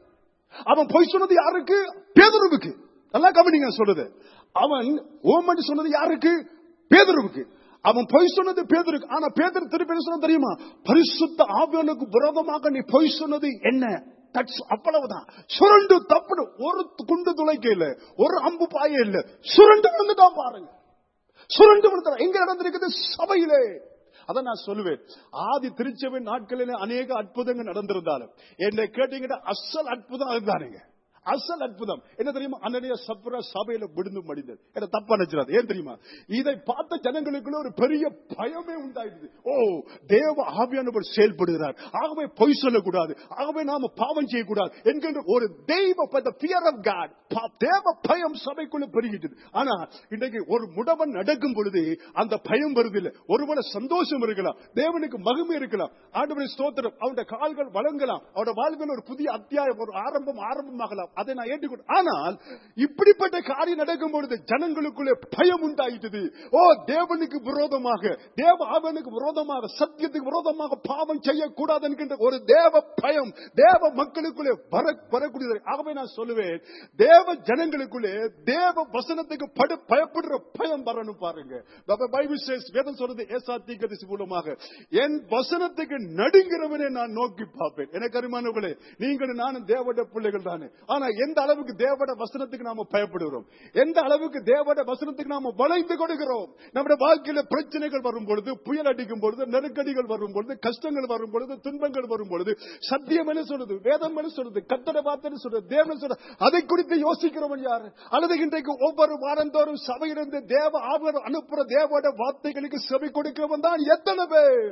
அவன் பொய் சொன்னது யாருக்கு பேதுருவுக்கு நல்லா கவனிங்க சொல்றது அவன் ஓமன் சொன்னது யாருக்கு பேதுருவுக்கு அவன் பொய் சொன்னது பேதருக்கு ஆனா பேதர் திருப்பி என்ன சொன்ன தெரியுமா பரிசுத்த ஆவியனுக்கு விரோதமாக நீ பொய் சொன்னது என்ன That's அவ்வளவுதான் சுரண்டு தப்புடு ஒரு குண்டு துளைக்க இல்ல ஒரு அம்பு பாய இல்ல சுரண்டு விழுந்துட்டான் பாருங்க சுரண்டு விழுந்தான் எங்க நடந்திருக்குது சபையிலே அதான் நான் சொல்லுவேன் ஆதி திருச்சபை நாட்களில் அநேக அற்புதங்கள் நடந்திருந்தாலும் என்னை கேட்டீங்கன்னா அசல் அற்புதம் அதுதானுங்க அசல் அற்புதம் என்ன தெரியுமா அன்னைய சப்ர சபையில விழுந்து மடிந்தது என்ன தப்பா நினைச்சிடாது ஏன் தெரியுமா இதை பார்த்த ஜனங்களுக்குள்ள ஒரு பெரிய பயமே உண்டாயிடுது ஓ தேவ ஆவியானவர் செயல்படுகிறார் ஆகவே பொய் சொல்லக்கூடாது ஆகவே நாம பாவம் செய்யக்கூடாது என்கின்ற ஒரு தெய்வ பியர் ஆஃப் காட் தேவ பயம் சபைக்குள்ள பெருகிட்டது ஆனா இன்றைக்கு ஒரு முடவன் நடக்கும் பொழுது அந்த பயம் வருதில்லை ஒருவன சந்தோஷம் இருக்கலாம் தேவனுக்கு மகிமை இருக்கலாம் ஆண்டவரை ஸ்தோத்திரம் அவனுடைய கால்கள் வழங்கலாம் அவருடைய வாழ்வில் ஒரு புதிய அத்தியாயம் ஒரு ஆரம்பம் ஆரம்பமாகலாம் அதை நான் ஏற்றுக்கொண்டு ஆனால் இப்படிப்பட்ட காரியம் நடக்கும் பொழுது ஜனங்களுக்குள்ளே பயம் உண்டாயிட்டது ஓ தேவனுக்கு விரோதமாக தேவ ஆவனுக்கு விரோதமாக சத்தியத்துக்கு விரோதமாக பாவம் செய்யக்கூடாது என்கின்ற ஒரு தேவ பயம் தேவ மக்களுக்குள்ளே வர வரக்கூடியது ஆகவே நான் சொல்லுவேன் தேவ ஜனங்களுக்குள்ளே தேவ வசனத்துக்கு படு பயப்படுற பயம் வரணும் பாருங்க The Bible says, வேதம் சொல்றது ஏசா தீர்க்கதரிசி மூலமாக என் வசனத்துக்கு நடுங்கிறவனை நான் நோக்கி பார்ப்பேன் எனக்கு அருமானவர்களே நீங்கள் நானும் தேவட பிள்ளைகள் தானே ஆனா எந்த அளவுக்கு தேவட வசனத்துக்கு நாம பயப்படுகிறோம் எந்த அளவுக்கு தேவட வசனத்துக்கு நாம வளைந்து கொடுக்கிறோம் நம்முடைய வாழ்க்கையில பிரச்சனைகள் வரும் பொழுது புயல் அடிக்கும் பொழுது நெருக்கடிகள் வரும் பொழுது கஷ்டங்கள் வரும் பொழுது துன்பங்கள் வரும் பொழுது சத்தியம் என்ன சொல்றது வேதம் என்ன சொல்றது கத்தட வார்த்தை சொல்றது தேவன் சொல்றது அதை குறித்து யோசிக்கிறவன் யாரு அல்லது இன்றைக்கு ஒவ்வொரு வாரந்தோறும் சபையிலிருந்து தேவ ஆவர் அனுப்புற தேவோட வார்த்தைகளுக்கு செவி கொடுக்கிறவன் தான் எத்தனை பேர்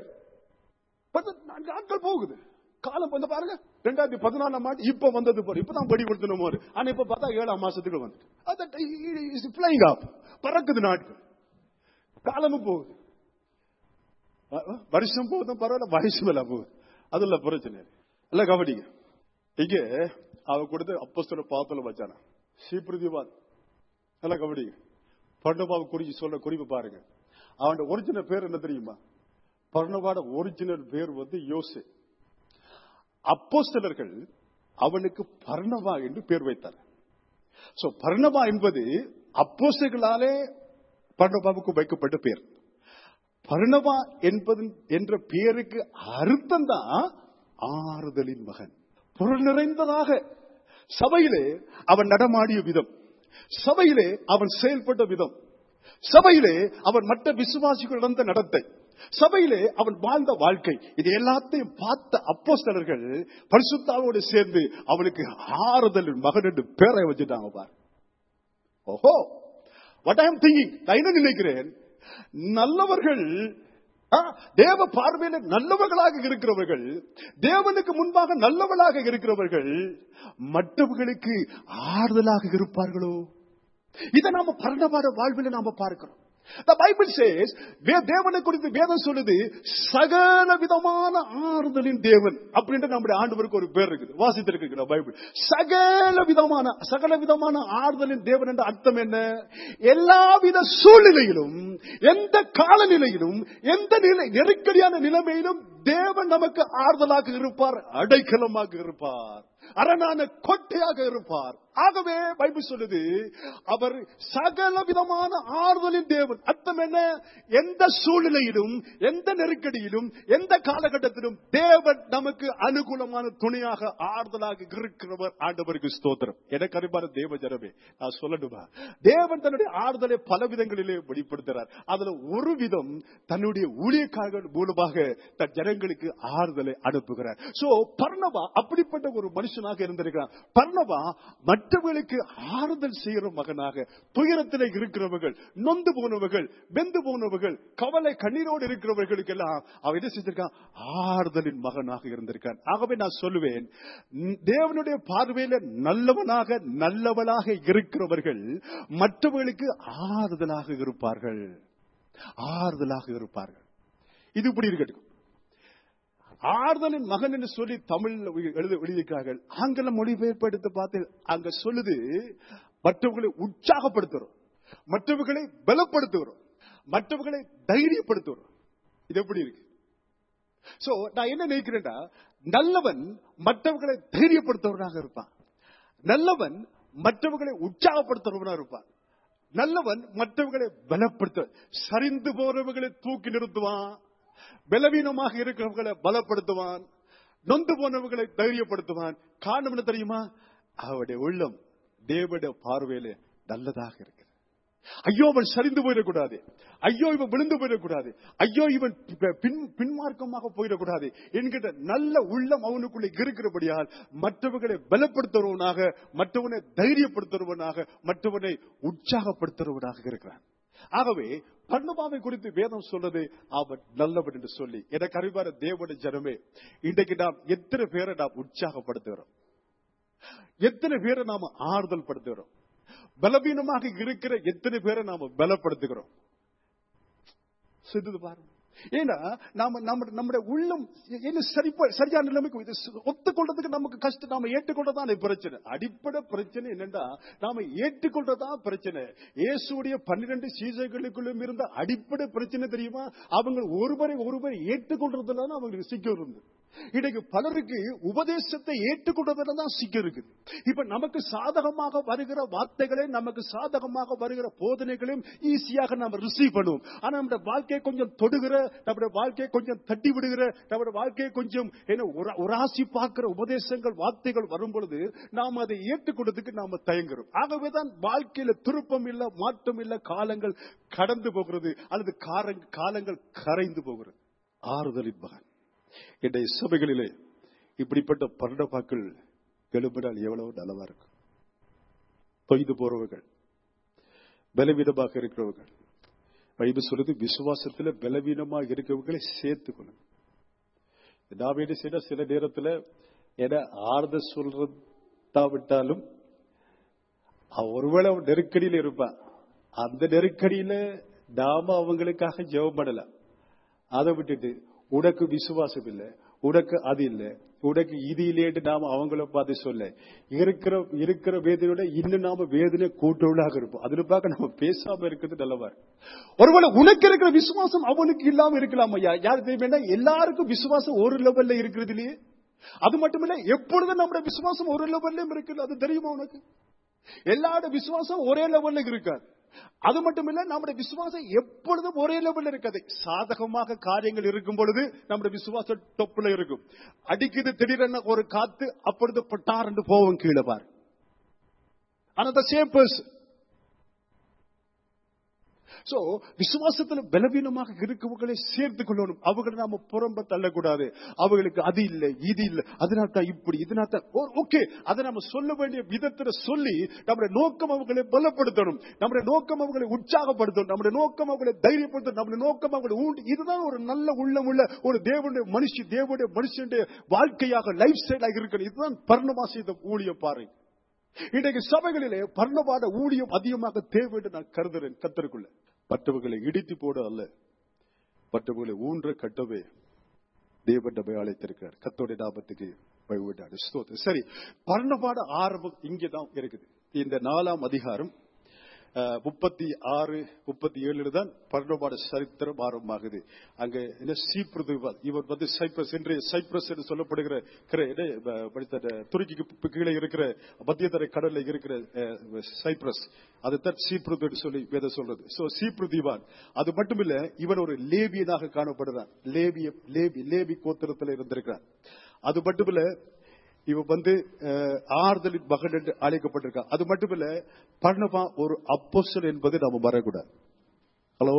பத்து நான்கு நாட்கள் போகுது காலம் வந்து பாருங்க ரெண்டாயிரத்தி பதினாலாம் ஆண்டு இப்ப வந்தது பாரு இப்பதான் படி கொடுத்தணும் ஒரு ஆனா இப்ப பார்த்தா ஏழாம் மாசத்துக்கு வந்து பிளைங் ஆப் பறக்குது நாட்கள் காலமும் போகுது அ- அ, வருஷம் போகுதும் பரவாயில்ல வயசு மேல போகுது அதுல பிரச்சனை இல்ல கபடிங்க இங்க அவ கொடுத்து அப்பஸ்தல பாத்துல வச்சானா ஸ்ரீபிரதிவான் நல்லா கபடி பர்ணபாவை குறிச்சு சொல்ல குறிப்பு பாருங்க அவன் ஒரிஜினல் பேர் என்ன தெரியுமா பர்ணபாட ஒரிஜினல் பேர் வந்து யோசே அப்போஸ்தலர்கள் அவனுக்கு பர்ணபா என்று பேர் வைத்தார் சோ பர்ணபா என்பது அப்போஸ்தலர்களாலே பர்ணபாவுக்கு வைக்கப்பட்ட பேர் பர்ணபா என்பது என்ற பெயருக்கு அர்த்தம் தான் ஆறுதலின் மகன் பொருள் நிறைந்ததாக சபையிலே அவன் நடமாடிய விதம் சபையிலே அவன் செயல்பட்ட விதம் சபையிலே அவன் மற்ற விசுவாசிகள் நடந்த நடத்தை சபையிலே அவன் வாழ்ந்த வாழ்க்கை இது எல்லாத்தையும் பார்த்த அப்போஸ்தலர்கள் பரிசுத்தாவோடு சேர்ந்து அவனுக்கு ஆறுதலின் மகன் என்று பேரை வச்சுட்டாங்க பார் ஓஹோ வாட் ஐம் திங்கிங் நான் என்ன நினைக்கிறேன் நல்லவர்கள் ஆ, தேவ பார்வையில நல்லவர்களாக இருக்கிறவர்கள் தேவனுக்கு முன்பாக நல்லவர்களாக இருக்கிறவர்கள் மற்றவர்களுக்கு ஆறுதலாக இருப்பார்களோ இதை நாம பரணபாட வாழ்வில் நாம பார்க்கிறோம் The Bible says, வே- தேவனை குறித்து வேதம் சொல்லுது சகல விதமான ஆறுதலின் தேவன் அப்படின்ற நம்முடைய ஆண்டவருக்கு ஒரு பேர் இருக்குது வாசித்திருக்கிற பைபிள் சகல விதமான சகல விதமான ஆறுதலின் தேவன் என்ற அர்த்தம் என்ன எல்லாவித சூழ்நிலையிலும் எந்த காலநிலையிலும் எந்த நிலை நெருக்கடியான நிலைமையிலும் தேவன் நமக்கு ஆறுதலாக இருப்பார் அடைக்கலமாக இருப்பார் அரணான கோட்டையாக இருப்பார் ஆகவே பைபிள் சொல்லுது அவர் சகல விதமான ஆறுதலின் தேவன் அர்த்தம் என்ன எந்த சூழ்நிலையிலும் எந்த நெருக்கடியிலும் எந்த காலகட்டத்திலும் தேவன் நமக்கு அனுகூலமான துணையாக ஆறுதலாக இருக்கிறவர் ஆண்டவருக்கு ஸ்தோத்திரம் எனக்கு அறிவான தேவ ஜனமே நான் சொல்லணுமா தேவன் தன்னுடைய ஆறுதலை பல விதங்களிலே வெளிப்படுத்துகிறார் அதுல ஒரு விதம் தன்னுடைய ஊழியக்காரர்கள் மூலமாக தன் ஜனங்களுக்கு ஆறுதலை அனுப்புகிறார் சோ பர்ணபா அப்படிப்பட்ட ஒரு மனுஷனாக இருந்திருக்கிறார் பர்ணபா மற்றவர்களுக்கு ஆறுதல் செய்கிற மகனாக துயரத்தில் இருக்கிறவர்கள் நொந்து போனவர்கள் வெந்து போனவர்கள் கவலை கண்ணீரோடு இருக்கிறவர்களுக்கு எல்லாம் அவன் என்ன செஞ்சிருக்கான் ஆறுதலின் மகனாக இருந்திருக்கான் ஆகவே நான் சொல்லுவேன் ம், தேவனுடைய பார்வையில நல்லவனாக நல்லவளாக இருக்கிறவர்கள் மற்றவர்களுக்கு ஆறுதலாக இருப்பார்கள் ஆறுதலாக இருப்பார்கள் இது இப்படி இருக்கட்டும் ஆறுதலின் மகன் என்று சொல்லி தமிழ் எழுத எழுதியிருக்கிறார்கள் ஆங்கில மொழிபெயர்ப்பு பார்த்து அங்க சொல்லுது மற்றவர்களை உற்சாகப்படுத்துறோம் மற்றவர்களை பலப்படுத்துகிறோம் மற்றவர்களை தைரியப்படுத்துகிறோம் இது எப்படி இருக்கு சோ நான் என்ன நினைக்கிறேன்டா நல்லவன் மற்றவர்களை தைரியப்படுத்துறவனாக இருப்பான் நல்லவன் மற்றவர்களை உற்சாகப்படுத்துறவனாக இருப்பான் நல்லவன் மற்றவர்களை பலப்படுத்த சரிந்து போறவர்களை தூக்கி நிறுத்துவான் பலவீனமாக இருக்கிறவர்களை பலப்படுத்துவான் நொந்து போனவர்களை தைரியப்படுத்துவான் காரணம் என்ன தெரியுமா அவருடைய உள்ளம் தேவனுடைய பார்வையில நல்லதாக இருக்கு ஐயோ அவன் சரிந்து போயிடக்கூடாது ஐயோ இவன் விழுந்து போயிடக்கூடாது ஐயோ இவன் பின் பின்மார்க்கமாக போயிடக்கூடாது என்கிற நல்ல உள்ளம் அவனுக்குள்ளே இருக்கிறபடியால் மற்றவர்களை பலப்படுத்துறவனாக மற்றவனை தைரியப்படுத்துறவனாக மற்றவனை உற்சாகப்படுத்துறவனாக இருக்கிறான் ஆகவே பர்ணபாவை குறித்து வேதம் சொல்றது அவன் நல்லவன் என்று சொல்லி எனக்கு அறிவார தேவன ஜனமே இன்றைக்கு நாம் எத்தனை பேரை நாம் உற்சாகப்படுத்துகிறோம் எத்தனை பேரை நாம ஆறுதல் படுத்துகிறோம் பலவீனமாக இருக்கிற எத்தனை பேரை நாம பலப்படுத்துகிறோம் சிந்தது பாருங்க ஏன்னா நாம நம்ம நம்முடைய உள்ளம் என்ன சரிப்பா சரியான நிலைமைக்கு இது ஒத்துக்கொள்றதுக்கு நமக்கு கஷ்டம் நாம ஏற்றுக்கொண்டதான் பிரச்சனை அடிப்படை பிரச்சனை என்னன்னா நாம ஏற்றுக்கொண்டதான் பிரச்சனை இயேசுடைய பன்னிரண்டு சீசைகளுக்குள்ளும் இருந்த அடிப்படை பிரச்சனை தெரியுமா அவங்க ஒருவரை ஒருவர் ஏற்றுக்கொள்றதுல அவங்களுக்கு சிக்கம் இருந்து இன்னைக்கு பலருக்கு உபதேசத்தை ஏற்றுக்கொண்டதுல தான் சிக்கம் இருக்குது இப்ப நமக்கு சாதகமாக வருகிற வார்த்தைகளை நமக்கு சாதகமாக வருகிற போதனைகளையும் ஈஸியாக நம்ம ரிசீவ் பண்ணுவோம் ஆனா நம்ம வாழ்க்கையை கொஞ்சம் தொடுகிற நம்முடைய வாழ்க்கையை கொஞ்சம் தட்டி விடுகிற நம்முடைய வாழ்க்கையை கொஞ்சம் என்ன உரா- உராசி பார்க்கிற உபதேசங்கள் வார்த்தைகள் வரும் பொழுது நாம் அதை ஏற்றுக்கொண்டதுக்கு நாம தயங்குறோம் ஆகவேதான் வாழ்க்கையில திருப்பம் இல்ல மாற்றம் இல்ல காலங்கள் கடந்து போகிறது அல்லது காரங்- காலங்கள் கரைந்து போகிறது ஆறுதலின் மகன் இன்றைய சபைகளிலே இப்படிப்பட்ட பன்னபாக்கள் எழுப்பினால் எவ்வளவு நல்லவா இருக்கும் தொய்து போறவர்கள் பலவீனமாக இருக்கிறவர்கள் பைபிள் சொல்லுது விசுவாசத்துல பலவீனமாக இருக்கிறவர்களை சேர்த்துக்கணும் நாம் என்ன செய்ய சில நேரத்துல என ஆறுதல் சொல்றதா விட்டாலும் அவன் ஒருவேளை அவன் நெருக்கடியில இருப்பான் அந்த நெருக்கடியில நாம அவங்களுக்காக ஜெபம் பண்ணலாம் அதை விட்டுட்டு உனக்கு விசுவாசம் இல்லை உனக்கு அது இல்லை உனக்கு இது இல்லையேட்டு நாம அவங்கள பார்த்து சொல்ல இருக்கிற இருக்கிற வேதனையோட இன்னும் நாம வேதனை கூட்டுள்ளாக இருப்போம் அதுல பார்க்க நம்ம பேசாம இருக்கிறது நல்லவா இருக்கு. ஒருவேளை உனக்கு இருக்கிற விசுவாசம் அவனுக்கு இல்லாம இருக்கலாம் ஐயா யார் தெரியுமா எல்லாருக்கும் விசுவாசம் ஒரு லெவல்ல இருக்கிறது இல்லையே அது மட்டும் இல்ல எப்பொழுதும் நம்முடைய விசுவாசம் ஒரு லெவல்ல இருக்குது அது தெரியுமா உனக்கு எல்லாரோட விசுவாசம் ஒரே லெவல்ல இருக்காது அது மட்டும் இல்ல நம்முடைய விசுவாசம் எப்பொழுதும் ஒரே லெவல்ல இருக்காது சாதகமாக காரியங்கள் இருக்கும் பொழுது நம்முடைய விசுவாசம் டொப்புல இருக்கும் அடிக்குது திடீரென ஒரு காத்து அப்பொழுது பட்டார் என்று போவோம் கீழே பாரு ஆனா சேம் பர்சன் சோ விசுவாசத்துல பலவீனமாக இருக்கவங்களை சேர்த்து கொள்ளணும் அவங்களை நாம புறம்ப தள்ளக்கூடாது அவங்களுக்கு அது இல்லை இது இல்லை அதனால தான் இப்படி இதனால தான் ஓகே அதை நம்ம சொல்ல வேண்டிய விதத்துல சொல்லி நம்முடைய நோக்கம் அவங்களை பலப்படுத்தணும் நம்முடைய நோக்கம் அவங்களை உற்சாகப்படுத்தணும் நம்முடைய நோக்கம் அவங்களை தைரியப்படுத்தணும் நம்முடைய நோக்கம் அவங்களை ஊண்டி இதுதான் ஒரு நல்ல உள்ளமுள்ள ஒரு தேவனுடைய மனுஷி தேவனுடைய மனுஷனுடைய வாழ்க்கையாக லைஃப் ஸ்டைலாக இருக்கணும் இதுதான் பர்ணமா செய்த ஊழியம் பாருங்க இன்றைக்கு சபைகளிலே பர்ணபாட ஊழியம் அதிகமாக தேவை என்று நான் கருதுறேன் கத்தருக்குள்ள மற்றவர்களை இடித்து போட அல்ல மற்றவர்களை ஊன்ற கட்டவே தேவன் நம்மை அழைத்திருக்கிறார் கத்தோடைய நாமத்துக்கு பயவிட்டாரு ஸ்தோத்திரம். சரி பர்ணபாட ஆரம்பம் இங்கதான் இருக்குது இந்த நாலாம் அதிகாரம் அஹ், முப்பத்தி ஆறு முப்பத்தி ஏழுல தான் பர்ணபாட சரித்திரம் ஆரம்பமாகுது அங்க என்ன சீப்ரது இவர் வந்து சைப்ரஸ் என்று சைப்ரஸ் என்று சொல்லப்படுகிற கிர- என்ன, அஹ், படித்த அந்த துருக்கிக்கு பு- கீழே இருக்கிற மத்தியதரை கடல்ல இருக்கிற அஹ், சைப்ரஸ் அதுதான் சீப்ருது என்று சொல்லி வேத சொல்றது சோ சீப்ருதிவான் அது மட்டுமில்ல இவன் ஒரு லேபியனாக காணப்படுறான் லேபிய லேபி லேபி கோத்திரத்தில் இருந்திருக்கிறான் அது மட்டுமில்ல இவன் வந்து அஹ், ஆறுதலின் மகன் என்று அழைக்கப்பட்டிருக்கான் அது மட்டுமில்ல பர்ணபா ஒரு அப்போஸ்தலன் என்பதை நாம மறக்கூடாது ஹலோ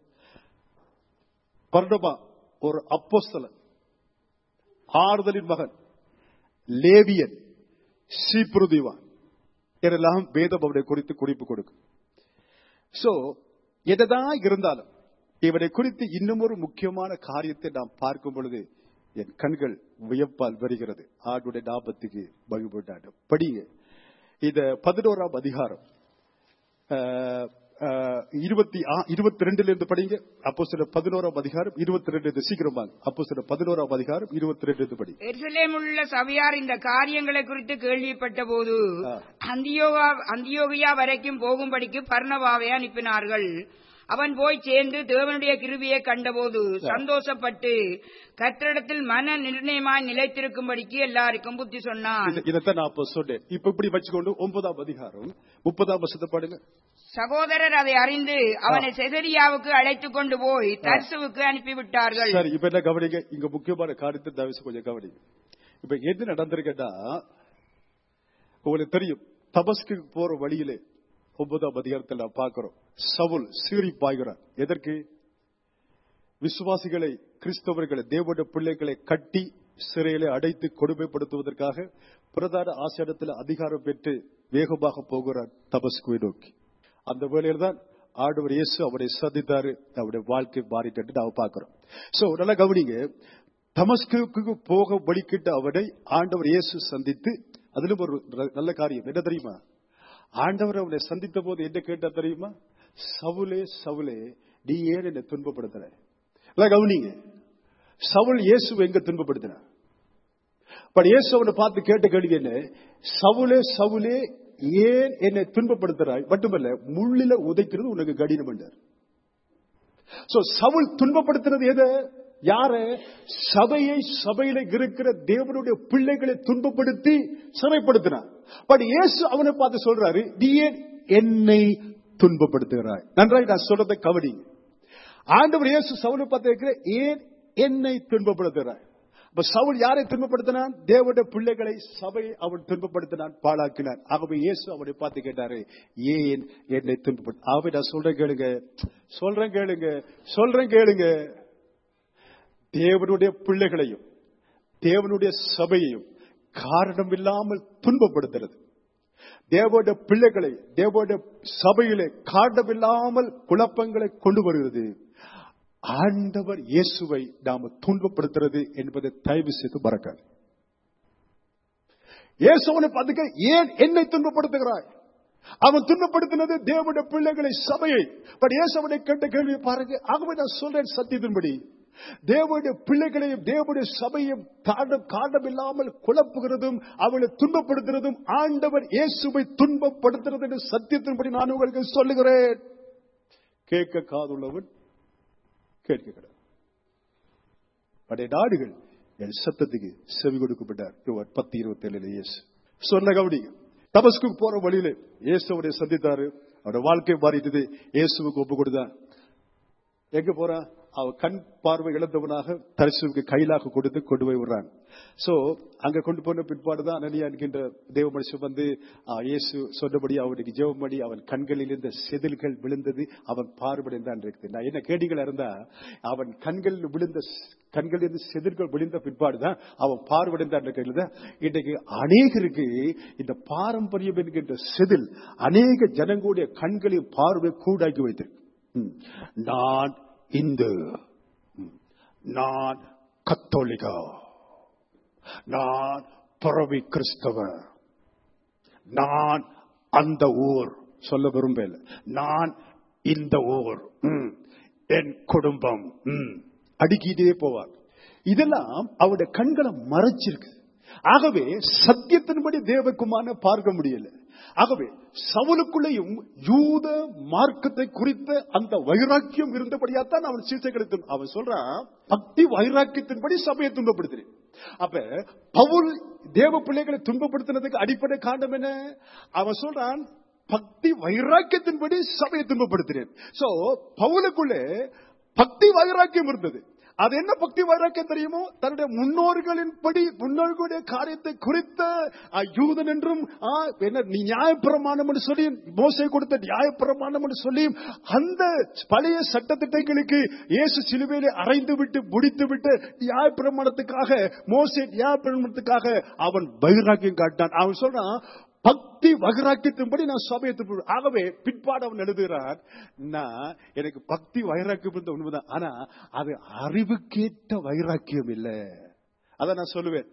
பர்ணபா ஒரு அப்போஸ்தலன் ஆறுதலின் மகன் லேவியன் சீப்ருதிவான் இதெல்லாம் வேதம் அவனை குறித்து குறிப்பு கொடுக்கும் சோ எதுதான் இருந்தாலும் இவனை குறித்து இன்னும் ஒரு முக்கியமான காரியத்தை நாம் பார்க்கும் பொழுது என் கண்கள் வியப்பால் வருகிறது ஆண்டுடைய நாபத்துக்கு மகிழ்வுண்டாடும் படிங்க இந்த பதினோராம் அதிகாரம் அஹ், அஹ், இருபத்தி ஆ- இருபத்தி ரெண்டுல இருந்து படிங்க அப்போ சில பதினோராம் அதிகாரம் இருபத்தி ரெண்டு சீக்கிரமாக அப்போ சில பதினோராம் அதிகாரம் இருபத்தி ரெண்டு இருந்து படி எருசலேமில் உள்ள சபையார் இந்த காரியங்களை குறித்து கேள்விப்பட்ட போது ஆ. அந்தியோகா அந்தியோகியா வரைக்கும் போகும்படிக்கு பர்ணபாவை அனுப்பினார்கள் அவன் போய் சேர்ந்து தேவனுடைய கிருபியை கண்டபோது சந்தோஷப்பட்டு கத்திரிடத்தில் மன நிர்ணயமாய் நிலைத்திருக்கும்படிக்கு எல்லாருக்கும் புத்தி சொன்னான் இத- இதைத்தான் நான் அப்போ சொன்னேன் இப்ப இப்படி வச்சுக்கொண்டு ஒன்பதாம் அதிகாரம் முப்பதாம் வருஷத்தை பாடுங்க சகோதரர் அதை அறிந்து அவனை செசரியாவுக்கு அழைத்துக் கொண்டு போய் தர்சுவுக்கு அனுப்பிவிட்டார்கள் சரி இப்ப என்ன கவனிங்க இங்க முக்கியமான காரியத்தை தவிர கொஞ்சம் கவனிங்க இப்ப என்ன நடந்திருக்கேன்னா உங்களுக்கு தெரியும் தபஸ்க்கு போற வழியிலே ஒன்பதாம் அதிகாரத்தில் நான் பார்க்கிறோம் சவுல் சீறி பாய்கிறான் எதற்கு விசுவாசிகளை கிறிஸ்தவர்களை தேவனுடைய பிள்ளைகளை கட்டி சிறையிலே அடைத்து கொடுமைப்படுத்துவதற்காக பிரதான ஆசிரியத்தில் அதிகாரம் பெற்று வேகமாக போகிறான் தபஸ்குவை நோக்கி அந்த வேளையில் தான் ஆண்டவர் இயேசு அவரை சந்தித்தாரு அவருடைய வாழ்க்கை மாறிட்டு நாம பார்க்கிறோம் சோ நல்லா கவனிங்க தமஸ்குக்கு போக வழிக்கிட்ட அவனை ஆண்டவர் இயேசு சந்தித்து அதிலும் ஒரு ர- நல்ல காரியம் என்ன தெரியுமா ஆண்டவர் அவனை சந்தித்த போது என்ன கேட்டா தெரியுமா சவுலே சவுலே நீ ஏன் என்னை துன்பப்படுத்துற நல்லா கவனிங்க சவுல் இயேசு எங்க துன்பப்படுத்தினார் பட் இயேசு அவனை பார்த்து கேட்ட கேள்வி என்ன சவுலே சவுலே ஏன் என்னை துன்பப்படுத்துறாய் மட்டுமல்ல முள்ளில உதைக்கிறது உனக்கு கடினம் என்றார் சோ சவுல் துன்பப்படுத்துறது எது யார சபையை சபையில இருக்கிற தேவனுடைய பிள்ளைகளை துன்பப்படுத்தி சிறைப்படுத்தினார் பட் இயேசு அவனை பார்த்து சொல்றாரு நீ ஏன் என்னை துன்பப்படுத்துகிறாய் நன்றாய் நான் சொல்றதை கவனிங்க ஆண்டவர் இயேசு சவுலை பார்த்து கேட்கிற ஏன் என்னை துன்பப்படுத்துகிறாய் அப்ப சவுல் யாரை துன்பப்படுத்தினான் தேவனுடைய பிள்ளைகளை சபையை அவன் துன்பப்படுத்தினான் பாழாக்கினான் ஆகவே இயேசு அவனை பார்த்து கேட்டாரு ஏன் என்னை துன்பப்படுத்த ஆகவே நான் சொல்றேன் கேளுங்க சொல்றேன் கேளுங்க சொல்றேன் கேளுங்க தேவனுடைய பிள்ளைகளையும் தேவனுடைய சபையையும் காரணம் இல்லாமல் துன்பப்படுத்துறது தேவனுடைய பிள்ளைகளை தேவனுடைய சபையிலே காரணமில்லாமல் குழப்பங்களை கொண்டு வருகிறது ஆண்டவர் இயேசுவை நாம துன்பப்படுத்துறது என்பதை தயவு செய்து மறக்காது இயேசுவனை பார்த்துக்க ஏன் என்னை துன்பப்படுத்துகிறாய் அவன் துன்பப்படுத்தினது தேவனுடைய பிள்ளைகளை சபையை பட் இயேசுவனை கேட்ட கேள்வியை பாருங்க ஆகவே நான் சொல்றேன் சத்தியத்தின்படி தேவனுடைய பிள்ளைகளையும் தேவனுடைய சபையும் காரணம் காரணமில்லாமல் குழப்புகிறதும் அவளை துன்பப்படுத்துறதும் ஆண்டவர் இயேசுவை துன்பப்படுத்துறது என்று சத்தியத்தின்படி நான் உங்களுக்கு சொல்லுகிறேன் கேட்க காதுள்ளவன் கேட்க படைய நாடுகள் என் சத்தத்துக்கு செவி கொடுக்கப்பட்டார் யோவான் பத்து இருபத்தி ஏழுல இயேசு சொன்ன கவனிங்க தபஸ்கு போற வழியில இயேசுடைய சந்தித்தாரு அவருடைய வாழ்க்கை மாறிட்டது இயேசுவுக்கு ஒப்பு கொடுத்தார் எங்க போறான் அவன் கண் பார்வை இழந்தவனாக தரிசுவுக்கு கையிலாக கொடுத்து கொண்டு போய் விடுறான் சோ அங்க கொண்டு போன பிற்பாடுதான் அனனியா என்கின்ற தேவ மனுஷன் வந்து ஆ, இயேசு சொன்னபடி அவனுக்கு ஜெபம் பண்ணி அவன் கண்களில் இருந்த செதில்கள் விழுந்தது அவன் பார்வையடைந்தான் இருக்குது நான் என்ன கேடிகள் இருந்தா அவன் கண்களில் விழுந்த கண்களில் இருந்து செதில்கள் விழுந்த பிற்பாடுதான் அவன் பார்வையடைந்தான் இருக்கிறது இன்றைக்கு அநேகருக்கு இந்த பாரம்பரியம் என்கின்ற செதில் அநேக ஜனங்களுடைய கண்களின் பார்வை கூடாக்கி வைத்திருக்கு ம். நான் இந்து ம். நான் கத்தோலிகா நான் புறவி கிறிஸ்தவர் நான் அந்த ஊர் சொல்ல விரும்பல நான் இந்த ஊர் ம். என் குடும்பம் ம். அடுக்கிட்டே போவார் இதெல்லாம் அவருடைய கண்களை மறைச்சிருக்கு ஆகவே சத்தியத்தின்படி தேவகுமான பார்க்க முடியல ஆகவே சவுலுக்குள்ளேயும் யூத மார்க்கத்தை குறித்த அந்த வைராக்கியம் இருந்தபடியாத்தான் அவன் சீசைகளுக்கு அவன் சொல்றான் பக்தி வைராக்கியத்தின்படி சபையை துன்பப்படுத்துறேன் அப்ப பவுல் தேவ பிள்ளைகளை துன்பப்படுத்தினதுக்கு அடிப்படை காரணம் என்ன அவன் சொல்றான் பக்தி வைராக்கியத்தின்படி சபையை துன்பப்படுத்தினேன் சோ பவுலுக்குள்ளே பக்தி வைராக்கியம் இருந்தது அது என்ன பக்தி வைராக்கியம் தெரியுமோ தன்னுடைய முன்னோர்களின் படி முன்னோர்களுடைய காரியத்தை குறித்த ஆ, யூதன் என்றும் ஆ, என்ன நீ நியாயப்பிரமாணம் என்று சொல்லி மோசை கொடுத்த நியாயப்பிரமாணம் என்று சொல்லி அந்த பழைய சட்டத்திட்டங்களுக்கு இயேசு சிலுவையிலே அறைந்து விட்டு முடித்து விட்டு நியாயப்பிரமாணத்துக்காக மோசே நியாயப்பிரமாணத்துக்காக அவன் வைராக்கியம் காட்டினான் அவன் சொல்றான் பக்தி வைராக்கியத்தின்படி நான் சபையை திருப்பி ஆகவே பிற்பாடு அவன் எழுதுகிறான் நான் எனக்கு பக்தி வைராக்கியம் இருந்த உண்மைதான் ஆனா அது அறிவுக்கேற்ற வைராக்கியம் இல்லை அத நான் சொல்லுவேன்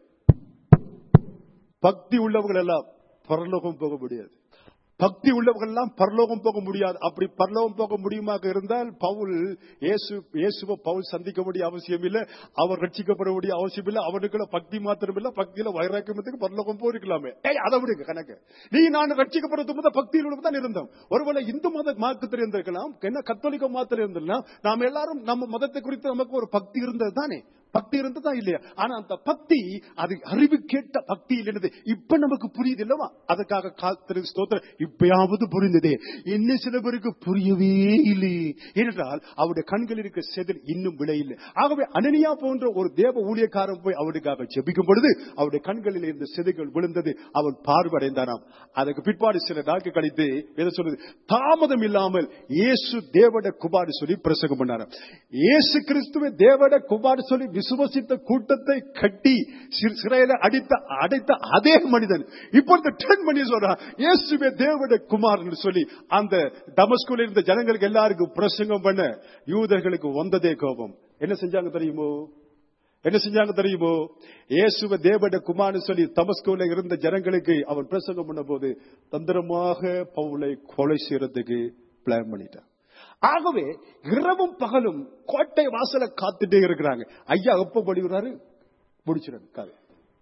பக்தி உள்ளவர்கள் எல்லாம் பரலோகம் போக முடியாது பக்தி உள்ளவர்கள் எல்லாம் பரலோகம் போக முடியாது அப்படி பரலோகம் போக முடியுமாக இருந்தால் பவுல் இயேசு இயேசுவை பவுல் சந்திக்க வேண்டிய அவசியம் இல்லை அவர் ரட்சிக்கப்பட வேண்டிய அவசியம் இல்லை அவனுக்குள்ள பக்தி மாத்திரம் இல்ல பக்தியில வைராக்கியத்துக்கு பரலோகம் போயிருக்கலாமே ஏய் அதை விடுங்க கணக்கு நீ நான் ரட்சிக்கப்படுறது போது பக்தியில் தான் இருந்தோம் ஒருவேளை இந்து மத மார்க்கத்தில் இருந்திருக்கலாம் என்ன கத்தோலிக்க மாத்திரம் இருந்திருக்கலாம் நாம் எல்லாரும் நம்ம மதத்தை குறித்து நமக்கு ஒரு பக்தி இருந்தது தானே பக்தி இருந்ததா இல்லையா ஆனா அந்த பக்தி அது அறிவு கேட்ட பக்தி இல்லைனது இப்ப நமக்கு புரியுது இல்லவா அதுக்காக காத்திரு ஸ்தோத்திரம் இப்பயாவது புரிந்ததே என்ன சில பேருக்கு புரியவே இல்லையே ஏனென்றால் அவருடைய கண்களில் இருக்க செதில் இன்னும் விளையில்லை ஆகவே அனனியா போன்ற ஒரு தேவ ஊழியக்காரன் போய் அவனுக்காக ஜெபிக்கும் பொழுது அவருடைய கண்களில் இருந்த செதில்கள் விழுந்தது அவன் பார்வடைந்தானாம் அதுக்கு பிற்பாடு சில நாட்கள் கழித்து எதை சொல்றது தாமதம் இல்லாமல் இயேசு தேவட குமார் சொல்லி பிரசங்கம் பண்ணாராம் இயேசு கிறிஸ்துவை தேவட குமார் சொல்லி விசுவசித்த கூட்டத்தை கட்டி சி- சிறையில அடித்த அடைத்த அதே மனிதன் இப்பொழுது டென் மணி சொல்றான் இயேசுவே தேவட குமார்னு சொல்லி அந்த தமஸ்குல இருந்த ஜனங்களுக்கு எல்லாருக்கும் பிரசங்கம் பண்ண யூதர்களுக்கு வந்ததே கோபம் என்ன செஞ்சாங்க தெரியுமோ என்ன செஞ்சாங்க தெரியுமோ இயேசுவ தேவட குமார்னு சொல்லி தமஸ்கோல இருந்த ஜனங்களுக்கு அவன் பிரசங்கம் பண்ண போது தந்திரமாக பவுலை கொலை செய்யறதுக்கு பிளான் பண்ணிட்டான் ஆகவே இரவும் பகலும் கோட்டை வாசல காத்துட்டே இருக்கிறாங்க ஐயா எப்ப படிக்கிறாரு முடிச்சிடாரு கதை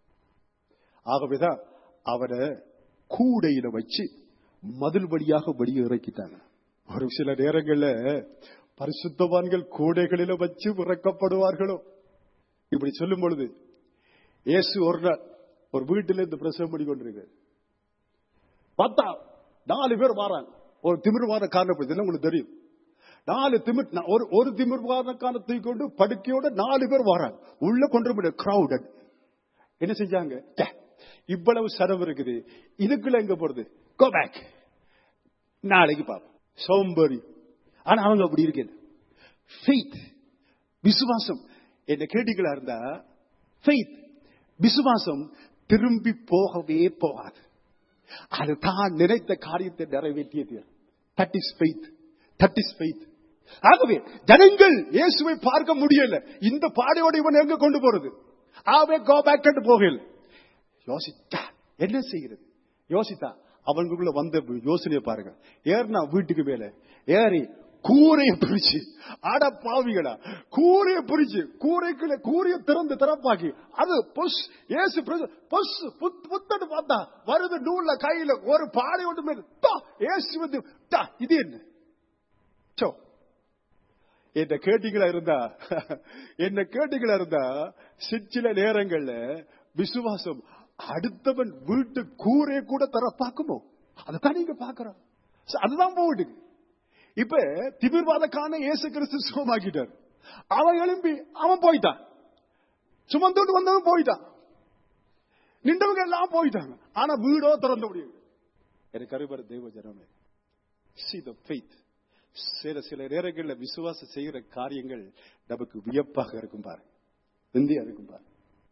ஆகவேதான் அவனை கூடையில வச்சு மதில் வழியாக வெளியே இறக்கிட்டாங்க ஒரு சில நேரங்கள்ல பரிசுத்தவான்கள் கூடைகளில வச்சு இறக்கப்படுவார்களோ இப்படி சொல்லும் பொழுது இயேசு ஒரு நாள் ஒரு வீட்டில இருந்து பிரசவம் பண்ணி கொண்டிருக்கிறார் பார்த்தா நாலு பேர் வராங்க ஒரு திமிர்வாத காரணப்படுது உங்களுக்கு தெரியும் நாலு திமிர் நா- ஒரு ஒரு திமிர்வாத காரணத்தை கொண்டு படுக்கையோட நாலு பேர் வராங்க உள்ள கொண்டு முடியாது கிரௌடட் என்ன செஞ்சாங்க ச்சே, இவ்வளவு சரம் இருக்குது இதுக்குள்ள எங்க போறது கோ பேக் நாளைக்கு பாப்போம் சோம்பேறி ஆனா அவங்க அப்படி இருக்கல ஃபெய்த் விசுவாசம் என்ன கேட்டீங்களா இருந்தா ஃபெய்த் விசுவாசம் திரும்பி போகவே போகாது அது தான் நினைத்த காரியத்தை நிறைவேற்றியது that is faith that is faith ஆகவே ஜனங்கள் இயேசுவை பார்க்க முடியல இந்த பாடையோட இவன் எங்க கொண்டு போறது ஆவே கோ பேக் போகல யோசித்தா என்ன செய்கிறது யோசித்தா அவங்களுக்குள்ள வந்த யோசனையை பாருங்க ஏறினா வீட்டுக்கு மேல ஏறி கூரைய பிரிச்சு அட பாவிகளா கூரைய பிரிச்சு கூரைக்குள்ள கூரைய திறந்து திறப்பாக்கி அது பொஸ் ஏசு பிரச- பொஸ் புத்- புத்தன்னு பார்த்தா வருது நூல்ல கையில ஒரு பானை ஒன்று மேல தா, ஏசு வந்து தா, இது என்ன சோ என்ன கேட்டீங்களா இருந்தா என்ன கேட்டீங்களா இருந்தா சிற்சில நேரங்கள்ல விசுவாசம் அடுத்தவன் வீட்டு கூரையை கூட தர பார்க்குமோ அதைத்தான் நீங்க பாக்குறோம் So, அதுதான் போகுது இப்ப திமிர்வாதக்கான இயேசு கிறிஸ்து சுகமாக்கிட்டார் அவன் எழும்பி அவன் போயிட்டான் சுமந்தோடு வந்தவன் போயிட்டான் நின்றவங்க எல்லாம் போயிட்டாங்க ஆனா வீடோ திறந்த முடியும் எனக்கு அறிவர் தெய்வ ஜனமே see the faith சில சில நேரங்களில் விசுவாசம் செய்கிற காரியங்கள் நமக்கு வியப்பாக இருக்கும் பாரு விந்தியா இருக்கும் பாரு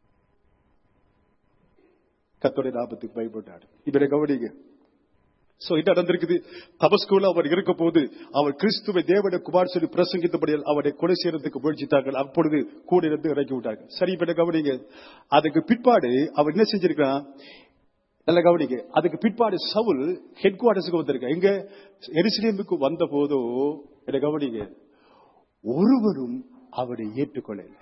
கத்தோடைய லாபத்துக்கு பயப்பட்டாடு இவரை கவனிங்க சோ இது நடந்திருக்குது தபஸ்கூல அவர் இருக்க போது அவர் கிறிஸ்துவை தேவனை குமார் சொல்லி பிரசங்கித்தபடியால் அவரை கொலை செய்யறதுக்கு முயற்சித்தார்கள் அப்பொழுது கூட இருந்து இறக்கி விட்டார்கள் சரி இப்ப கவனிங்க அதுக்கு பிற்பாடு அவர் என்ன செஞ்சிருக்கான் நல்ல கவனிங்க அதுக்கு பிற்பாடு சவுல் ஹெட் குவார்டர்ஸுக்கு வந்திருக்க எங்க எருசலேமுக்கு வந்த போதோ என்ன கவனிங்க ஒருவரும் அவரை ஏற்றுக்கொள்ளல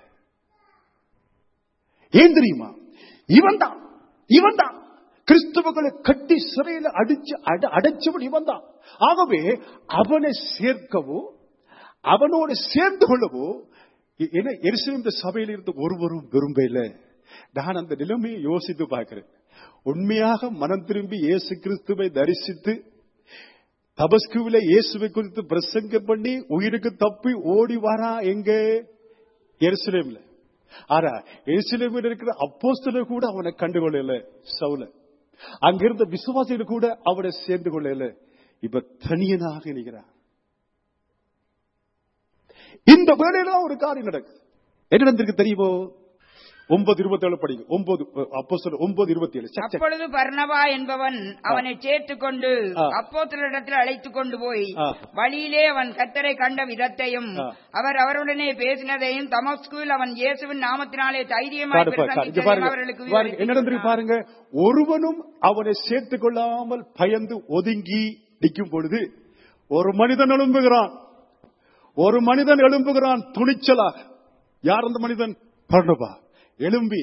ஏன் தெரியுமா இவன் தான் இவன் தான் கிறிஸ்துவங்களை கட்டி சிறையில் அடிச்சு அட- அடைச்சவன் இவன் தான் ஆகவே அவனை சேர்க்கவோ அவனோடு சேர்ந்து கொள்ளவோ எ- என்ன எரிசிலிருந்த சபையில் இருந்து ஒருவரும் விரும்பல நான் அந்த நிலைமையை யோசித்து பார்க்கிறேன் உண்மையாக மனம் திரும்பி இயேசு கிறிஸ்துவை தரிசித்து தபஸ்குவில இயேசுவை குறித்து பிரசங்கம் பண்ணி உயிருக்கு தப்பி ஓடி வரா எங்க எருசலேம்ல ஆனா எருசலேமில் இருக்கிற அப்போஸ்தலர் கூட அவனை கண்டுகொள்ளல சவுல அங்கிருந்த விசுவாசிகள் கூட அவனை சேர்ந்து கொள்ளல இப்ப தனியனாக நிற்கிறான் இந்த வேலையில ஒரு காரியம் நடக்குது என்ன நடந்திருக்கு தெரியுமோ ஒன்பது இருபத்தி ஏழு படிங்க ஒன்பது அப்போ ஒன்பது இருபத்தி ஏழு சக், சக். அப்பொழுது பர்னபா என்பவன் அவனை சேர்த்துக் கொண்டு ஆ. அப்போஸ்தலரிடத்தில் அழைத்துக் கொண்டு போய் ஆ. வழியிலே அவன் கத்தரை கண்ட விதத்தையும் ஆ. அவர் அவருடனே பேசினதையும் தமஸ்குவில் அவன் இயேசுவின் நாமத்தினாலே தைரியமாய் பாரு, பாரு, பாரு. இங்க பிரசங்கித்ததையும் பாருங்க. அவர்களுக்கு பாருங்க. என்ன நடந்திருக்கு விவரித்து பாருங்க ஒருவனும் அவனை சேர்த்துக் கொள்ளாமல் பயந்து ஒதுங்கி நிற்கும் பொழுது ஒரு மனிதன் எழும்புகிறான் ஒரு மனிதன் எழும்புகிறான் துணிச்சலாக யார் அந்த மனிதன் பர்ணபா எழும்பி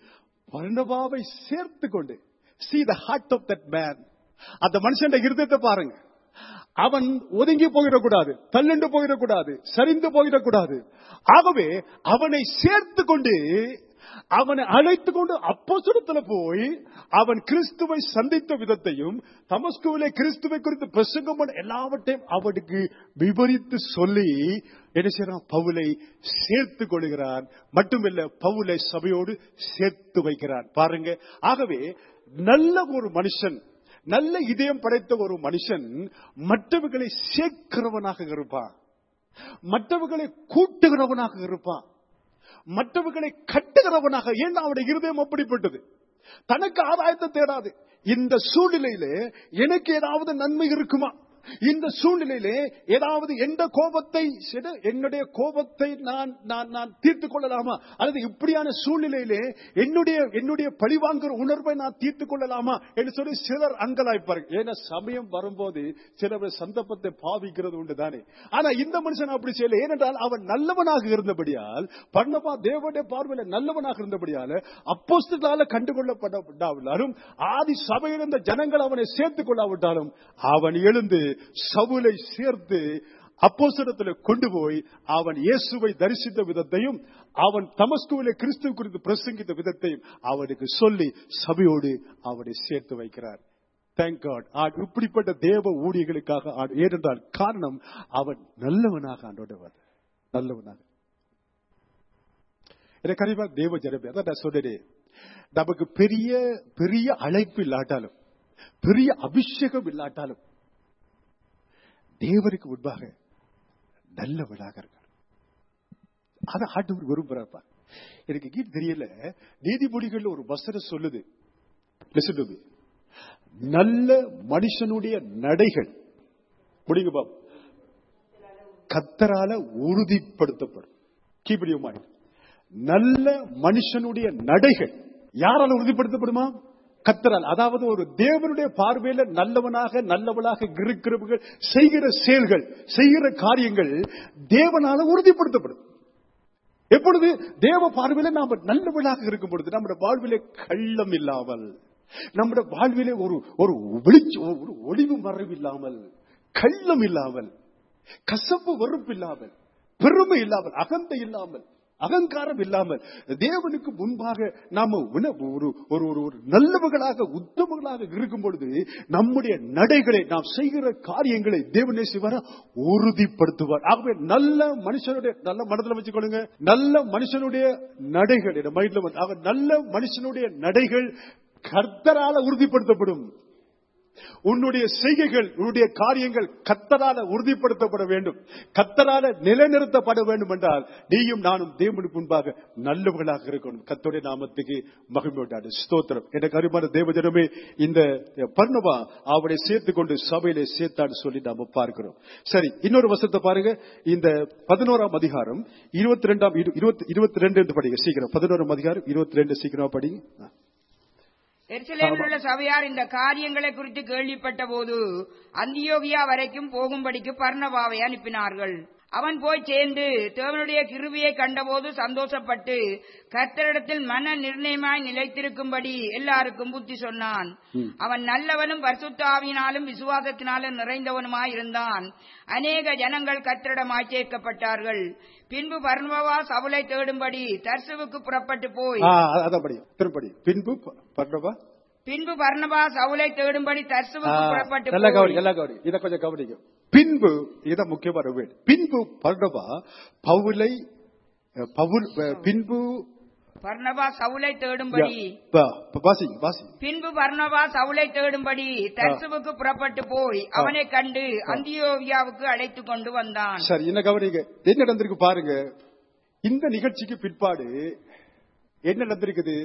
பர்ணபாவை சேர்த்து கொண்டு see the heart of that man அந்த மனுஷன் இருதயத்தை பாருங்க அவன் ஒதுங்கி போயிடக்கூடாது தள்ளிண்டு போயிடக்கூடாது சரிந்து போயிடக்கூடாது ஆகவே அவனை சேர்த்து கொண்டு அவனை அழைத்து கொண்டு அப்போஸ்தலத்துல போய் அவன் கிறிஸ்துவை சந்தித்த விதத்தையும் தமஸ்குவிலே கிறிஸ்துவை குறித்து பிரசங்கம் பண்ண எல்லாவற்றையும் அவனுக்கு விவரித்து சொல்லி என்ன செய்யறான் பவுலை சேர்த்து கொள்கிறான் மட்டுமில்ல பவுலை சபையோடு சேர்த்து வைக்கிறான் பாருங்க ஆகவே நல்ல ஒரு மனுஷன் நல்ல இதயம் படைத்த ஒரு மனுஷன் மற்றவர்களை சேர்க்கிறவனாக இருப்பான் மற்றவர்களை கூட்டுகிறவனாக இருப்பான் மற்றவர்களை கட்டுகிறவனாக ஏன் அவருடைய இருதயம் அப்படிப்பட்டது தனக்கு ஆதாயத்தை தேடாது இந்த சூழ்நிலையிலே எனக்கு ஏதாவது நன்மை இருக்குமா இந்த சூழ்நிலையிலே ஏதாவது எந்த கோபத்தை சில- என்னுடைய கோபத்தை நான் நான் நான் தீர்த்துக் கொள்ளலாமா அல்லது இப்படியான சூழ்நிலையிலே என்னுடைய என்னுடைய பழிவாங்குற உணர்வை நான் தீர்த்துக் கொள்ளலாமா என்று சொல்லி சிலர் அங்கலாய்ப்பார்கள் ஏன்னா சமயம் வரும்போது சிலர் சந்தர்ப்பத்தை பாவிக்கிறது உண்டு தானே ஆனா இந்த மனுஷன் அப்படி செய்யல ஏனென்றால் அவன் நல்லவனாக இருந்தபடியால் பண்ணப்பா தேவனுடைய பார்வையில நல்லவனாக இருந்தபடியால் அப்போஸ்தலால கண்டுகொள்ளப்படாவிட்டாலும் ஆதி சபையில் இருந்த ஜனங்கள் அவனை சேர்த்துக் கொள்ளாவிட்டாலும் அவன் எழுந்து சவுலை சேர்த்து அப்போஸ்தலத்தில் கொண்டு போய் அவன் இயேசுவை தரிசித்த விதத்தையும் அவன் தமஸ்குவிலே கிறிஸ்துவ குறித்து பிரசங்கித்த விதத்தையும் அவனுக்கு சொல்லி சபையோடு அவனை சேர்த்து வைக்கிறார் தேங்க் காட் இப்படிப்பட்ட தேவ ஊழியர்களுக்காக ஆ- ஏனென்றால் காரணம் அவன் நல்லவனாக ஆண்டோடவர் நல்லவனாக எனக்கு அறிவா தேவ ஜனமே அதான் நான் சொன்னேன் நமக்கு பெரிய பெரிய அழைப்பு இல்லாட்டாலும் பெரிய அபிஷேகம் இல்லாட்டாலும் தேவனுக்கு முன்பாக நல்லவனாக இருக்கணும் அதை ஆண்டவர் விரும்புறாப்பா எனக்கு கீழ் தெரியல நீதிமொழிகள்ல ஒரு வசனம் சொல்லுது Listen to me. நல்ல மனுஷனுடைய நடைகள் முடிங்க பாப் கத்தரால உறுதிப்படுத்தப்படும் கீப்பிடியுமாய் நல்ல மனுஷனுடைய நடைகள் யாரால உறுதிப்படுத்தப்படுமா கத்தரால் அதாவது ஒரு தேவனுடைய பார்வையில நல்லவனாக நல்லவளாக இருக்கிறவர்கள் செய்கிற செயல்கள் செய்கிற காரியங்கள் தேவனால உறுதிப்படுத்தப்படும் எப்பொழுது தேவ பார்வையில நாம நல்லவளாக இருக்கும் பொழுது நம்முடைய வாழ்விலே கள்ளம் இல்லாமல் நம்முடைய வாழ்விலே ஒரு ஒரு வெளிச்ச ஒரு ஒளிவு மறைவு இல்லாமல் கள்ளம் இல்லாமல் கசப்பு வெறுப்பு இல்லாமல் பெருமை இல்லாமல் அகந்தை இல்லாமல் அகங்காரம் இல்லாமல் தேவனுக்கு முன்பாக நாம உண- ஒரு ஒரு ஒரு ஒரு நல்லவர்களாக உத்தமர்களாக இருக்கும் பொழுது நம்முடைய நடைகளை நாம் செய்கிற காரியங்களை தேவனே சிவர உறுதிப்படுத்துவார் ஆகவே நல்ல மனுஷனுடைய நல்ல மனதில் வச்சுக்கொள்ளுங்க நல்ல மனுஷனுடைய நடைகள் இந்த மைண்ட்ல வந்து ஆக நல்ல மனுஷனுடைய நடைகள் கர்த்தரால உறுதிப்படுத்தப்படும் உன்னுடைய செய்கைகள் உன்னுடைய காரியங்கள் கத்தரால உறுதிப்படுத்தப்பட வேண்டும் கத்தரால நிலைநிறுத்தப்பட வேண்டும் என்றால் நீயும் நானும் தேவனுக்கு முன்பாக நல்லவர்களாக இருக்கணும் கத்தோடைய நாமத்துக்கு மகிமை உண்டாடு ஸ்தோத்திரம் எனக்கு அருமான தேவஜனமே இந்த பர்ணவா அவரை சேர்த்து கொண்டு சபையிலே சேர்த்தான்னு சொல்லி நாம பார்க்கிறோம் சரி இன்னொரு வசத்தை பாருங்க இந்த பதினோராம் அதிகாரம் இருபத்தி ரெண்டாம் இருபத்தி இருபத்தி ரெண்டு என்று படிங்க சீக்கிரம் பதினோராம் அதிகாரம் இருபத்தி ரெண்டு சீக்கிரமா படிங்க எருசலேமில் உள்ள சபையார் இந்த காரியங்களை குறித்து கேள்விப்பட்ட போது அந்தியோகியா வரைக்கும் போகும்படிக்கு பர்ணபாவை அனுப்பினார்கள் அவன் போய் சேர்ந்து தேவனுடைய கிருபியை கண்டபோது சந்தோஷப்பட்டு கர்த்தரிடத்தில் மன நிர்ணயமாய் நிலைத்திருக்கும்படி எல்லாருக்கும் புத்தி சொன்னான் அவன் நல்லவனும் பரிசுத்தாவினாலும் விசுவாசத்தினாலும் நிறைந்தவனுமாய் இருந்தான் அநேக ஜனங்கள் கர்த்தரிடமாய் சேர்க்கப்பட்டார்கள் பின்பு பர்ணவா சவுலை தேடும்படி தர்சுவுக்கு புறப்பட்டு போய் ஆ, அதான் படி திருப்படி பின்பு பர்ணவா பின்பு பர்ணபா சவுலை தேடும்படி தர்சுவுக்கு புறப்பட்டு நல்லா கவனி போய் எல்லா கவனி இத கொஞ்சம் கவனிங்க பின்பு இத முக்கியமான வேர்டு பின்பு பர்ணபா பவுலை அஹ், பவுல் அஹ், பின்பு பர்ணபா சவுலை தேடும்படி ப- ப- வாசிங்க வாசிங்க பின்பு பர்ணபா சவுலை தேடும்படி தர்சுவுக்கு புறப்பட்டு போய் அவனை கண்டு அந்தியோவியாவுக்கு அழைத்துக் கொண்டு வந்தான் சரி என்ன கவனிங்க என்ன நடந்திருக்கு பாருங்க இந்த நிகழ்ச்சிக்கு பிற்பாடு என்ன நடந்திருக்குது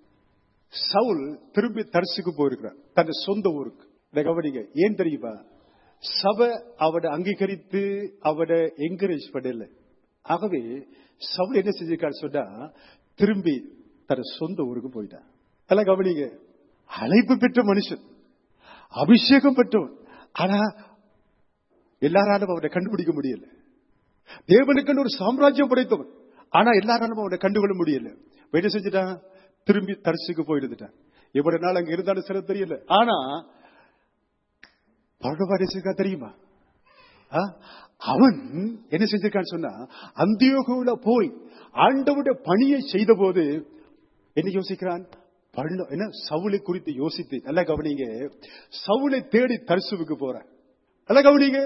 சவுல் திரும்பி தரிசுக்கு போயிருக்கிறார் தன் சொந்த ஊருக்கு இதை கவனிங்க ஏன் தெரியுமா சபை அவனை அங்கீகரித்து அவனை என்கரேஜ் பண்ணல ஆகவே சவுல் என்ன செஞ்சிருக்காரு சொன்னா திரும்பி தன் சொந்த ஊருக்கு போயிட்டான் அதெல்லாம் கவனிங்க அழைப்பு பெற்ற மனுஷன் அபிஷேகம் பெற்றவன் ஆனா எல்லாராலும் அவனை கண்டுபிடிக்க முடியல தேவனுக்குன்னு ஒரு சாம்ராஜ்யம் படைத்தவன் ஆனா எல்லாராலும் அவனை கண்டுகொள்ள முடியல இப்ப என்ன செஞ்சுட்டான் திரும்பி தரிசுக்கு போயிடுதுட்டான் எவ்வளவு நாள் அங்க இருந்தாலும் சில தெரியல ஆனா பரவாயில்லை இருக்கா தெரியுமா ஆ? அவன் என்ன செஞ்சிருக்கான்னு சொன்னா அந்தியோகுல போய் ஆண்டவுடைய பணியை செய்த போது என்ன யோசிக்கிறான் பள்ள- என்ன சவுளை குறித்து யோசித்து நல்லா கவனிங்க சவுளை தேடி தரிசுவுக்கு போறான் நல்லா கவனிங்க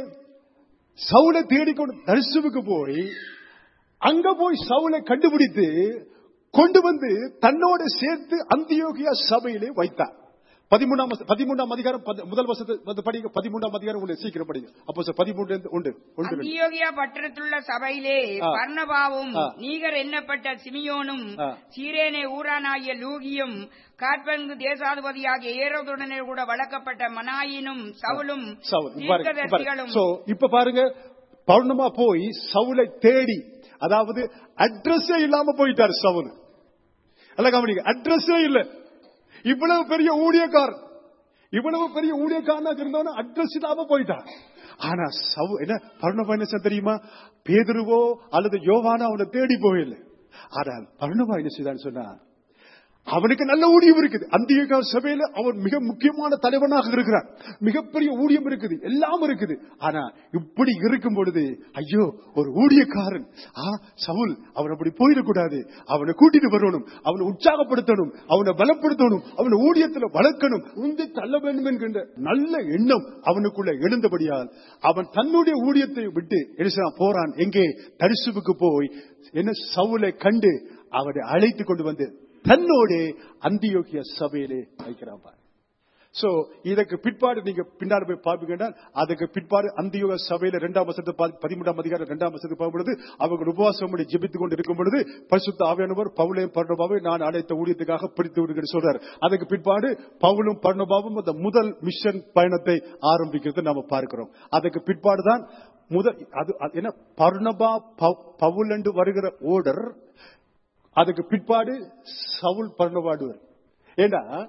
சவுளை தேடிக்கொண்டு தரிசுவுக்கு போய் அங்க போய் சவுளை கண்டுபிடித்து கொண்டு வந்து தன்னோடு சேர்த்து அந்தியோகியா சபையிலே வைத்தார் பதிமூணாம் வச- பதிமூணாம் அதிகாரம் பத- முதல் வருஷத்து வந்து படிங்க பதிமூணாம் அதிகாரம் உள்ள சீக்கிரம் படிங்க அப்போ சார் பதிமூன்று உண்டு உண்டு அந்தியோகியா பட்டணத்திலுள்ள சபையிலே ஆ. பர்ணபாவும் ஆ. நீகர் எண்ணப்பட்ட சிமியோனும் ஆ. சீரேனே ஊரானாகிய லூகியும் காற்பங்கு தேசாதிபதியாகிய ஏரோதுடனே கூட வளர்க்கப்பட்ட மனாயினும் சவுலும் சவுல் இப்ப பாருங்க, இப்ப பாருங்க. தீர்க்கதரிசிகளும் So, இப்ப பாருங்க பௌர்ணமா போய் சவுலை தேடி அதாவது அட்ரஸே இல்லாம போயிட்டார் சவுல் அல்ல கவனிங்க அட்ரஸே இல்ல இவ்வளவு பெரிய ஊழியக்காரன் இவ்வளவு பெரிய ஊழியக்காரனாக இருந்தவன அட்ரஸ் இல்லாம போயிட்டான் ஆனா சவு என்ன பர்ணபா என்ன செய்தான் தெரியுமா பேதுருவோ அல்லது யோவானோ அவனை தேடி போயில்ல ஆனால் பர்ணபா என்ன செய்தான்னு சொன்னா அவனுக்கு நல்ல ஊழியம் இருக்குது அந்தியகா சபையில அவன் மிக முக்கியமான தலைவனாக இருக்கிறான் மிகப்பெரிய ஊழியம் இருக்குது எல்லாம் இருக்குது ஆனா இப்படி இருக்கும் பொழுது ஐயோ ஒரு ஊழியக்காரன் ஆ சவுல் அவன் அப்படி போயிடக்கூடாது அவனை கூட்டிட்டு வரணும் அவனை உற்சாகப்படுத்தணும் அவனை பலப்படுத்தணும் அவனை ஊழியத்துல வளர்க்கணும் உந்தி தள்ள வேண்டும் என்கின்ற நல்ல எண்ணம் அவனுக்குள்ள எழுந்தபடியால் அவன் தன்னுடைய ஊழியத்தை விட்டு என்ன செய்றான்? போறான் எங்கே தரிசுவுக்கு போய் என்ன சவுலை கண்டு அவனை அழைத்து கொண்டு வந்து தன்னோடு அந்தியோகிய சபையிலே வைக்கிறான் பாரு. சோ இதற்கு பிற்பாடு நீங்க பின்னாடி போய் பார்ப்பீங்கன்னா அதுக்கு பிற்பாடு அந்தியோக சபையில இரண்டாம் வசத்தை பதிமூன்றாம் அதிகாரம் இரண்டாம் வசத்தை பார்க்கும்பொழுது அவங்க உபவாசம் பண்ணி ஜெபித்துக் கொண்டு இருக்கும் பொழுது பரிசுத்த ஆவியானவர் பவுலையும் பர்ணபாவை நான் அழைத்த ஊழியத்துக்காக பிடித்து விடுகிறேன் சொல்றாரு அதுக்கு பிற்பாடு பவுலும் பர்ணபாவும் அந்த முதல் மிஷன் பயணத்தை ஆரம்பிக்கிறது நாம பார்க்கிறோம் அதுக்கு பிற்பாடுதான் முதல் அது அது என்ன பர்ணபா பவு- பவுல் என்று வருகிற ஓர்டர் அதுக்கு பிற்பாடு சவுல் பர்ணபாடுவர் ஏண்டா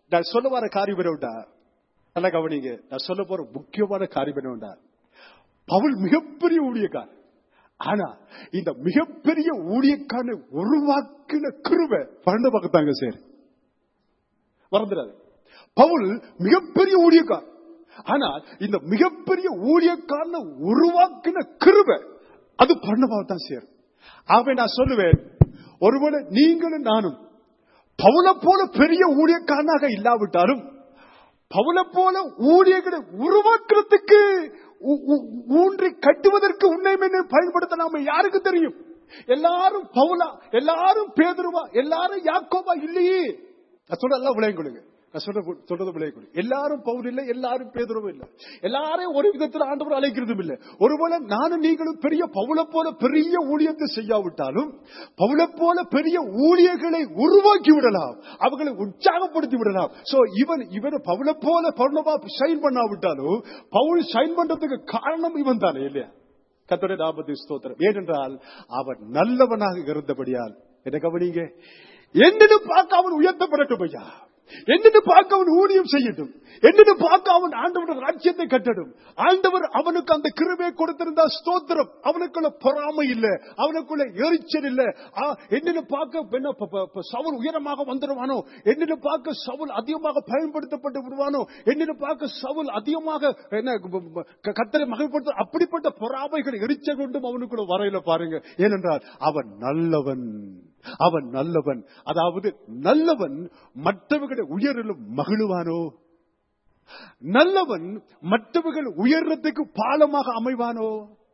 நான் சொல்ல வர காரியம் என்ன உண்டா நல்லா கவனிங்க நான் சொல்ல போற முக்கியமான காரியம் என்ன உண்டா பவுல் மிகப்பெரிய ஊழியக்காரன் ஆனா இந்த மிகப்பெரிய ஊழியக்காரனை உருவாக்கின கிருபை பன்னெண்டு பக்கத்தாங்க சரி மறந்துடாது பவுல் மிகப்பெரிய ஊழியக்காரன் ஆனால் இந்த மிகப்பெரிய ஊழியக்காரனை உருவாக்கின கிருபை அது பன்னெண்டாவது தான் சேரும் ஆகவே நான் சொல்லுவேன் ஒருவேளை நீங்களும் நானும் பவுல போல பெரிய ஊழியக்காரனாக இல்லாவிட்டாலும் பவுல போல ஊழியர்களை உருவாக்குறதுக்கு ஊ- ஊ- ஊன்றி கட்டுவதற்கு உன்னை மென்னு பயன்படுத்த நாம யாருக்கு தெரியும் எல்லாரும் பவுலா எல்லாரும் பேதுருவா எல்லாரும் யாக்கோபா இல்லையே நான் சொல்ற எல்லாம் விளையம் கொடுங்க நான் சொல்ற சொல்றது விளைய கொடுங்க எல்லாரும் பவுல் இல்லை எல்லாரும் பேதுருவும் இல்லை எல்லாரையும் ஒரு விதத்தில் ஆண்டவர் அழைக்கிறதும் இல்லை ஒருவேளை நானும் நீங்களும் பெரிய பவுல போல பெரிய ஊழியத்தை செய்யாவிட்டாலும் பவுல போல பெரிய ஊழியர்களை உருவாக்கி விடலாம் அவர்களை உற்சாகப்படுத்தி விடலாம் சோ இவன் இவன் பவுல போல பவுலமா ஷைன் பண்ணாவிட்டாலும் பவுல் ஷைன் பண்றதுக்கு காரணம் இவன் தானே இல்லையா கத்தோட நாமத்தை ஸ்தோத்திரம் ஏனென்றால் அவன் நல்லவனாக இருந்தபடியால் என்ன கவனிங்க என்னன்னு பார்க்க அவன் உயர்த்தப்படட்டும் ஐயா என்னன்னு பார்க்க அவன் ஊழியம் செய்யட்டும் என்னன்னு பார்க்க அவன் ஆண்டவன் ராஜ்யத்தை கட்டடும் ஆண்டவர் அவனுக்கு அந்த கிருபையை கொடுத்திருந்தா ஸ்தோத்திரம் அவனுக்குள்ள பொறாமை இல்ல அவனுக்குள்ள எரிச்சல் இல்ல ஆ, என்னன்னு பார்க்க என்ன, ப- ப- ப- சவுல் உயரமாக வந்துடுவானோ என்னன்னு பார்க்க சவுல் அதிகமாக பயன்படுத்தப்பட்டு விடுவானோ என்னன்னு பார்க்க சவுல் அதிகமாக என்ன ப- ப- க- கர்த்தரை மகிழ்படுத்த அப்படிப்பட்ட பொறாமைகள் எரிச்சல் கொண்டும் அவனுக்குள்ள வரையில பாருங்க ஏனென்றால் அவன் நல்லவன் அவன் நல்லவன் அதாவது நல்லவன் மற்றவர்களை உயரிலும் மகிழுவானோ நல்லவன் மற்றவர்கள் உயர்றதுக்கு பாலமாக அமைவானோ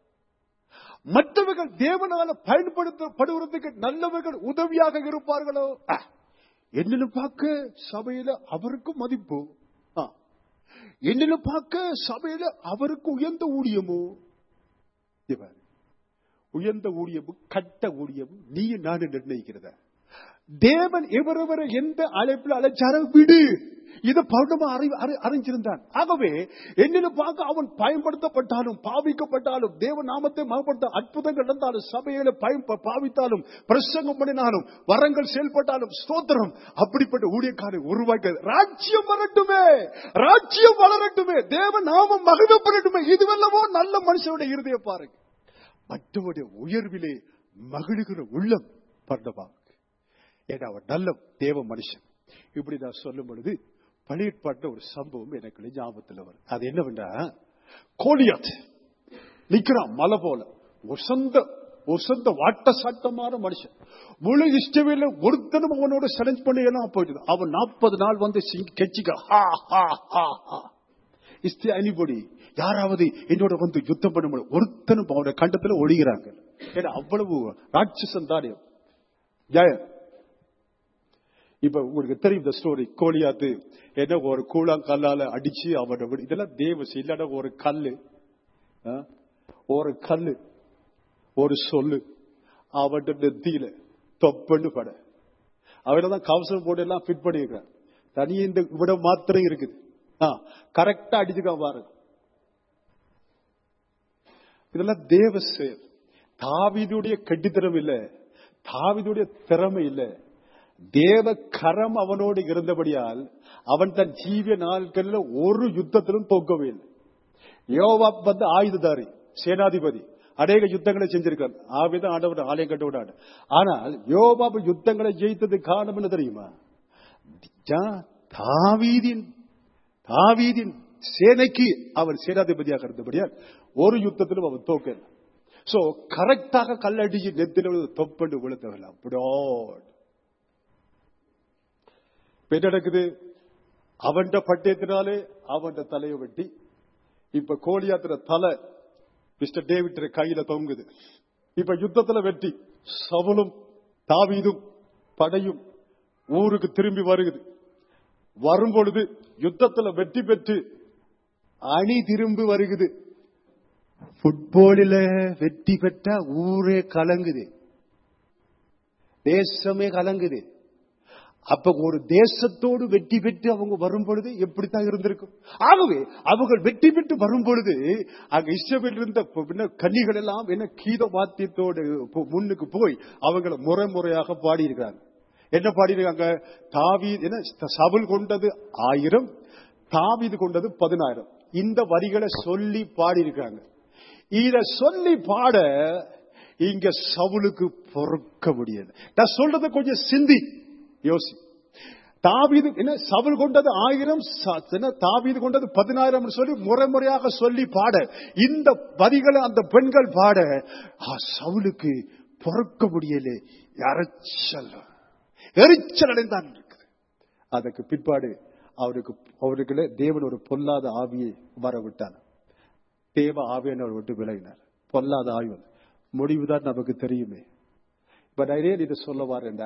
மற்றவர்கள் தேவனால பயன்படுத்தப்படுவதற்கு நல்லவர்கள் உதவியாக இருப்பார்களோ ஆ, என்னன்னு பார்க்க சபையில அவருக்கு மதிப்பு ஆ, என்னன்னு பார்க்க சபையில அவருக்கு உயர்ந்த ஊழியமோ இவர் உயர்ந்த ஊழியமும் கட்ட ஊழியமும் நீயும் நானும் நிர்ணயிக்கிறத தேவன் எவரவரை எந்த அழைப்பில் அழைச்சாரோ விடு இதை பௌர்ணமா அறி- அறி- அறிஞ்சிருந்தான் ஆகவே என்னென்னு பார்க்க அவன் பயன்படுத்தப்பட்டாலும் பாவிக்கப்பட்டாலும் தேவ நாமத்தை மகப்படுத்த அற்புதங்கள் நடந்தாலும் சபையில பயம் ப- பாவித்தாலும் பிரசங்கம் பண்ணினாலும் வரங்கள் செயல்பட்டாலும் ஸ்தோத்திரம் அப்படிப்பட்ட ஊழியக்காரை உருவாக்க ராஜ்யம் வரட்டுமே ராஜ்யம் வளரட்டுமே தேவ நாமம் மகிழப்படட்டுமே இதுவெல்லவோ நல்ல மனுஷனுடைய இருதய பாருங்க மற்றவருடைய உயர்விலே மகிழுகிற உள்ளம் பர்ணபா ஏன்னா அவன் நல்ல தேவ மனுஷன் இப்படி நான் சொல்லும் பொழுது பழையற்பாட்ட ஒரு சம்பவம் எனக்கு ஞாபகத்தில் வரும் அது என்னவென்றா கோலியாத் நிக்கிறான் மலை போல ஒசந்த ஒசந்த வாட்ட சாட்டமான மனுஷன் முழு இஷ்டவேல ஒருத்தனும் அவனோட சேலஞ்ச் பண்ணி எல்லாம் போயிட்டு அவன் நாற்பது நாள் வந்து சிங்க- கெச்சிக்க ஹா ஹா ஹா ஹா இஸ் அனிபடி யாராவது என்னோட வந்து யுத்தம் பண்ண முடியும் ஒருத்தனும் அவருடைய கண்டத்துல ஒழிகிறாங்க ஏன்னா அவ்வளவு ராட்சசன் தானே ஜெயம் இப்ப உங்களுக்கு தெரியும் இந்த ஸ்டோரி கோலியாத்து என்ன ஒரு கூழாங்கல்லால அடிச்சு அவனை விடு- இதெல்லாம் தேவ இல்லாட ஒரு கல்லு ஆ? ஒரு கல்லு ஒரு சொல்லு அவன் நெத்தியில தொப்பன்னு பட அவனை தான் கவசம் போட்டு எல்லாம் ஃபிட் பண்ணிருக்கான் தனியே இந்த விட மாத்திரம் இருக்குது கரெக்டா அடிச்சுக்கான் பாருங்க இதெல்லாம் தேவ செயல் தாவிதுடைய கெட்டித்தனம் இல்ல தாவிதுடைய திறமை இல்ல தேவ கரம் அவனோடு இருந்தபடியால் அவன் தன் ஜீவிய நாட்களில் ஒரு யுத்தத்திலும் தோக்கவே இல்லை யோவாப் வந்து ஆயுததாரி சேனாதிபதி அநேக யுத்தங்களை செஞ்சிருக்கார் ஆவிதான் ஆண்டவர் ஆலயம் கட்ட விடாடு ஆனால் யோபாபு யுத்தங்களை ஜெயித்தது காரணம் என்ன தெரியுமா ஜா- தாவீதின் தாவீதின் சேனைக்கு அவர் சேனாதிபதியாக இருந்தபடியால் ஒரு யுத்தத்திலும் அவன் தோக்கல சோ கரெக்டாக கல்லடிச்சு நெத்தில தொப்பண்டு விழுந்தவர்கள் அப்படியோ இப்ப என்ன நடக்குது அவன் பட்டயத்தினாலே அவன் தலையை வெட்டி இப்ப கோலியாத்திர தலை மிஸ்டர் டேவிட் கையில தொங்குது இப்ப யுத்தத்துல வெட்டி சவுலும் தாவீதும் படையும் ஊருக்கு திரும்பி வருகுது வரும்பொழுது யுத்தத்துல வெற்றி பெற்று அணி திரும்பி வருகுது ஃபுட்பாலில வெற்றி பெற்றா ஊரே கலங்குது தேசமே கலங்குது அப்ப ஒரு தேசத்தோடு வெற்றி பெற்று அவங்க வரும் பொழுது எப்படித்தான் இருந்திருக்கும் ஆகவே அவர்கள் வெற்றி பெற்று வரும் பொழுது அங்க இஷ்டவில் இருந்த பின்ன கன்னிகள் எல்லாம் என்ன கீத வாத்தியத்தோடு போ- முன்னுக்கு போய் அவங்கள முறை முறையாக பாடியிருக்கிறாங்க என்ன பாடிருக்காங்க தாவி என்ன சவுல் கொண்டது ஆயிரம் தாவீது கொண்டது பதினாயிரம் இந்த வரிகளை சொல்லி பாடியிருக்காங்க இத சொல்லி பாட இங்க சவுலுக்கு பொறுக்க முடியல நான் சொல்றத கொஞ்சம் சிந்தி யோசி தாவீது என்ன சவுல் கொண்டது ஆயிரம் ச- என்ன, தாவீது கொண்டது பதினாயிரம் சொல்லி முறை முறையாக சொல்லி பாட இந்த வரிகளை அந்த பெண்கள் பாட ஆ, சவுலுக்கு பொறுக்க முடியல எரிச்சல் எரிச்சல் அடைந்தான் இருக்குது அதற்கு பிற்பாடு அவருக்கு அவருக்குள்ள தேவன் ஒரு பொல்லாத ஆவியை வர விட்டார் தேவ ஆவியனவர் விட்டு விலகினார் பொல்லாத ஆவி வந்து. முடிவுதான் நமக்கு தெரியுமே இப்ப நான் ஏன் இதை சொல்ல வரேன்டா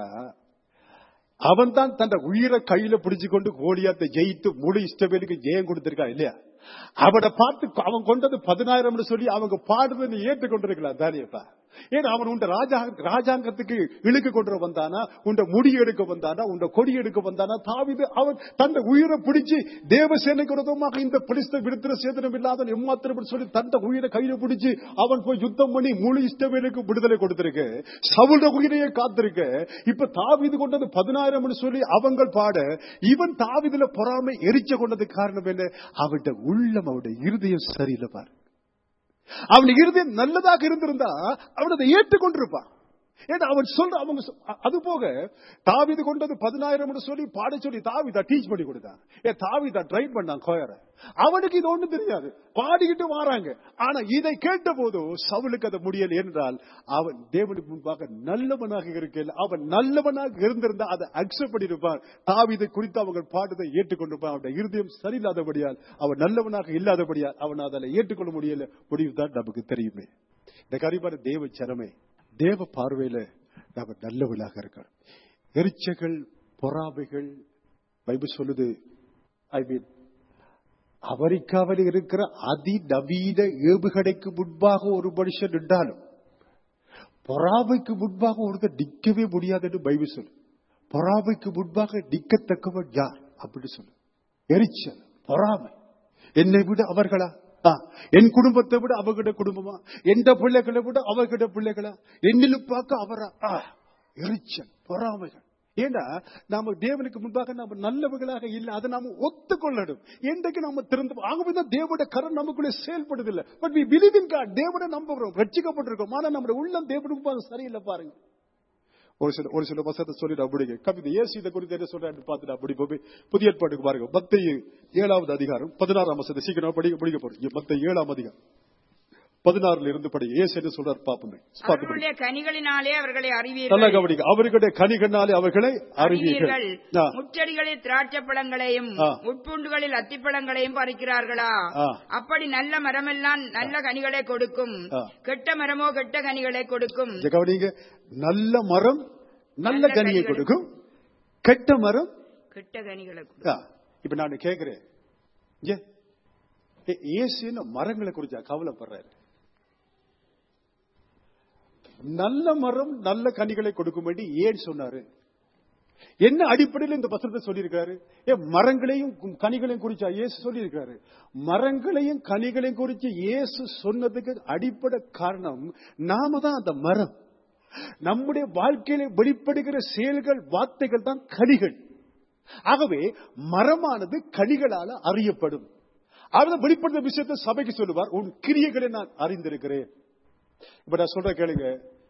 அவன் தான் தன் உயிரை கையில பிடிச்சு கொண்டு கோலியாத்தை ஜெயித்து முழு இஷ்டபேலுக்கு ஜெயம் கொடுத்திருக்கான் இல்லையா அவனை பார்த்து அவன் கொண்டது பதினாயிரம் சொல்லி அவங்க பாடுறது நீ ஏற்றுக்கொண்டிருக்கலாம் தானியப்பா ஏன்னா அவன் உண்ட ராஜா ராஜாங்கத்துக்கு இழுக்க கொண்டு வந்தானா உண்ட முடி எடுக்க வந்தானா உண்ட கொடி எடுக்க வந்தானா தாவிது அவன் தந்த உயிரை பிடிச்சு தேவசேனைக்கு விரோதமாக இந்த பிடித்த விடுத்திர சேதனம் இல்லாத எம்மாத்திரம் சொல்லி தந்த உயிரை கையில பிடிச்சு அவன் போய் யுத்தம் பண்ணி முழு இஷ்டவேலுக்கு விடுதலை கொடுத்திருக்கு சவுல உயிரையே காத்திருக்க இப்ப தாவிது கொண்டது பதினாயிரம் சொல்லி அவங்க பாட இவன் தாவிதுல பொறாமை எரிச்ச கொண்டதுக்கு காரணம் என்ன அவன்கிட்ட உள்ளம் அவனுடைய இருதயம் சரியில்லை பாரு அவன் இருதயம் நல்லதாக இருந்திருந்தா அவன் அதை ஏற்றுக்கொண்டிருப்பான் ஏன்னா அவன் சொல்ற அவங்க சொ- அ- அது போக தாவிது கொண்டது பதினாயிரம் சொல்லி பாட சொல்லி தாவிதா டீச் பண்ணி கொடுத்தான் ஏ தாவிதா ட்ரைன் பண்ணான் கோயர அவனுக்கு இது ஒண்ணும் தெரியாது பாடிக்கிட்டு வராங்க ஆனா இதை கேட்ட போது சவுலுக்கு அது முடியல என்றால் அவன் தேவனுக்கு முன்பாக நல்லவனாக இருக்கல அவன் நல்லவனாக இருந்திருந்தா அதை அக்செப்ட் பண்ணிருப்பான் தாவிதை குறித்து அவங்க பாடுதை ஏற்றுக்கொண்டிருப்பான் அவனுடைய இருதயம் சரியில்லாதபடியால் அவன் நல்லவனாக இல்லாதபடியால் அவன் அதில் ஏற்றுக்கொள்ள முடியல முடிவுதான் நமக்கு தெரியுமே இந்த கரிபான தேவ சரமே தேவ பார்வையில நாம நல்லவர்களாக இருக்கணும் எரிச்சகள் பொறாமைகள் பைபிள் சொல்லுது ஐ மீன் அமெரிக்காவில் இருக்கிற அதிநவீன ஏவுகணைக்கு முன்பாக ஒரு மனுஷன் நின்றாலும் பொறாமைக்கு முன்பாக ஒருத்தர் நிற்கவே முடியாது என்று பைபிள் சொல்லு பொறாமைக்கு முன்பாக நிற்கத்தக்கவன் யார் அப்படி சொல்லு எரிச்சல் பொறாமை என்னை விட அவர்களா ஆ, என் குடும்பத்தை விட அவகிட்ட குடும்பமா எந்த பிள்ளைகளை விட அவகிட்ட பிள்ளைகளா என்னிலும் பார்க்க அவரா ஆ, எரிச்சல் பொறாமைகள் ஏன்னா நாம தேவனுக்கு முன்பாக நாம நல்லவர்களாக இல்லை அதை நாம ஒத்துக்கொள்ளணும் என்றைக்கு நாம திறந்து ஆகவேதான் தேவனுடைய கரம் நமக்குள்ளே செயல்படுதில்லை but we believe in God தேவனை நம்புகிறோம் ரட்சிக்கப்பட்டிருக்கோம் ஆனா நம்முடைய உள்ளம் தேவனுக்கு முன்பாக சரியில்லை பாருங்க ஒரு சில ஒரு சில வசத்தை சொல்லிட்டு அப்படிங்க கவிதை ஏசு இதை குறித்து என்ன சொல்றாரு பார்த்துட்டு அப்படி போய் புதிய ஏற்பாட்டுக்கு பாருங்க மத்திய ஏழாவது அதிகாரம் பதினாறாம் வசத்தை சீக்கிரம் படிக்க படிக்க போறோம் மத்திய ஏழாம் அதிகாரம் பதினாறுல இருந்து படி ஏசு என்ன சொல்றாரு பாப்போம் பார்த்து படி. அவர்களுடைய கனிகளினாலே அவர்களை நல்லா அறிவீர்கள் கவனிங்க அவர்களுடைய கனிகளாலே அவர்களை அறிவீர்கள் அறிவீர்கள் ஆ, முச்செடிகளில் திராட்சை பழங்களையும் ஆ. முட்பூண்டுகளில் அத்திப்பழங்களையும் பறிக்கிறார்களா ஆ. அப்படி நல்ல மரமெல்லாம் நல்ல கனிகளை கொடுக்கும் ஆ. கெட்ட மரமோ கெட்ட கனிகளை கொடுக்கும் இங்க கவனிங்க நல்ல மரம் நல்ல நல்ல கனியை கனிகளை கொடுக்கும் கெட்ட மரம் கெட்ட கனிகளை கொடுக்கும் ஆ, இப்ப நான் கேக்குறேன் ஏ, ஏ- இயேசு என்ன மரங்களை குறிச்சா கவலைப்படுறாரு நல்ல மரம் நல்ல கனிகளை கொடுக்கும் வேண்டி ஏன் சொன்னாரு என்ன அடிப்படையில் இந்த வசனத்தை சொல்லியிருக்காரு ஏ மரங்களையும் கு- கனிகளையும் குறிச்சா இயேசு சொல்லியிருக்காரு மரங்களையும் கனிகளையும் குறித்து இயேசு சொன்னதுக்கு அடிப்படை காரணம் நாம தான் அந்த மரம் நம்முடைய வாழ்க்கையில வெளிப்படுகிற செயல்கள் வார்த்தைகள் தான் கனிகள் ஆகவே மரமானது கனிகளால அறியப்படும் அவர் வெளிப்படுத்த விஷயத்தை சபைக்கு சொல்லுவார் உன் கிரியைகளை நான் அறிந்திருக்கிறேன் இப்ப நான் சொல்ற கேளுங்க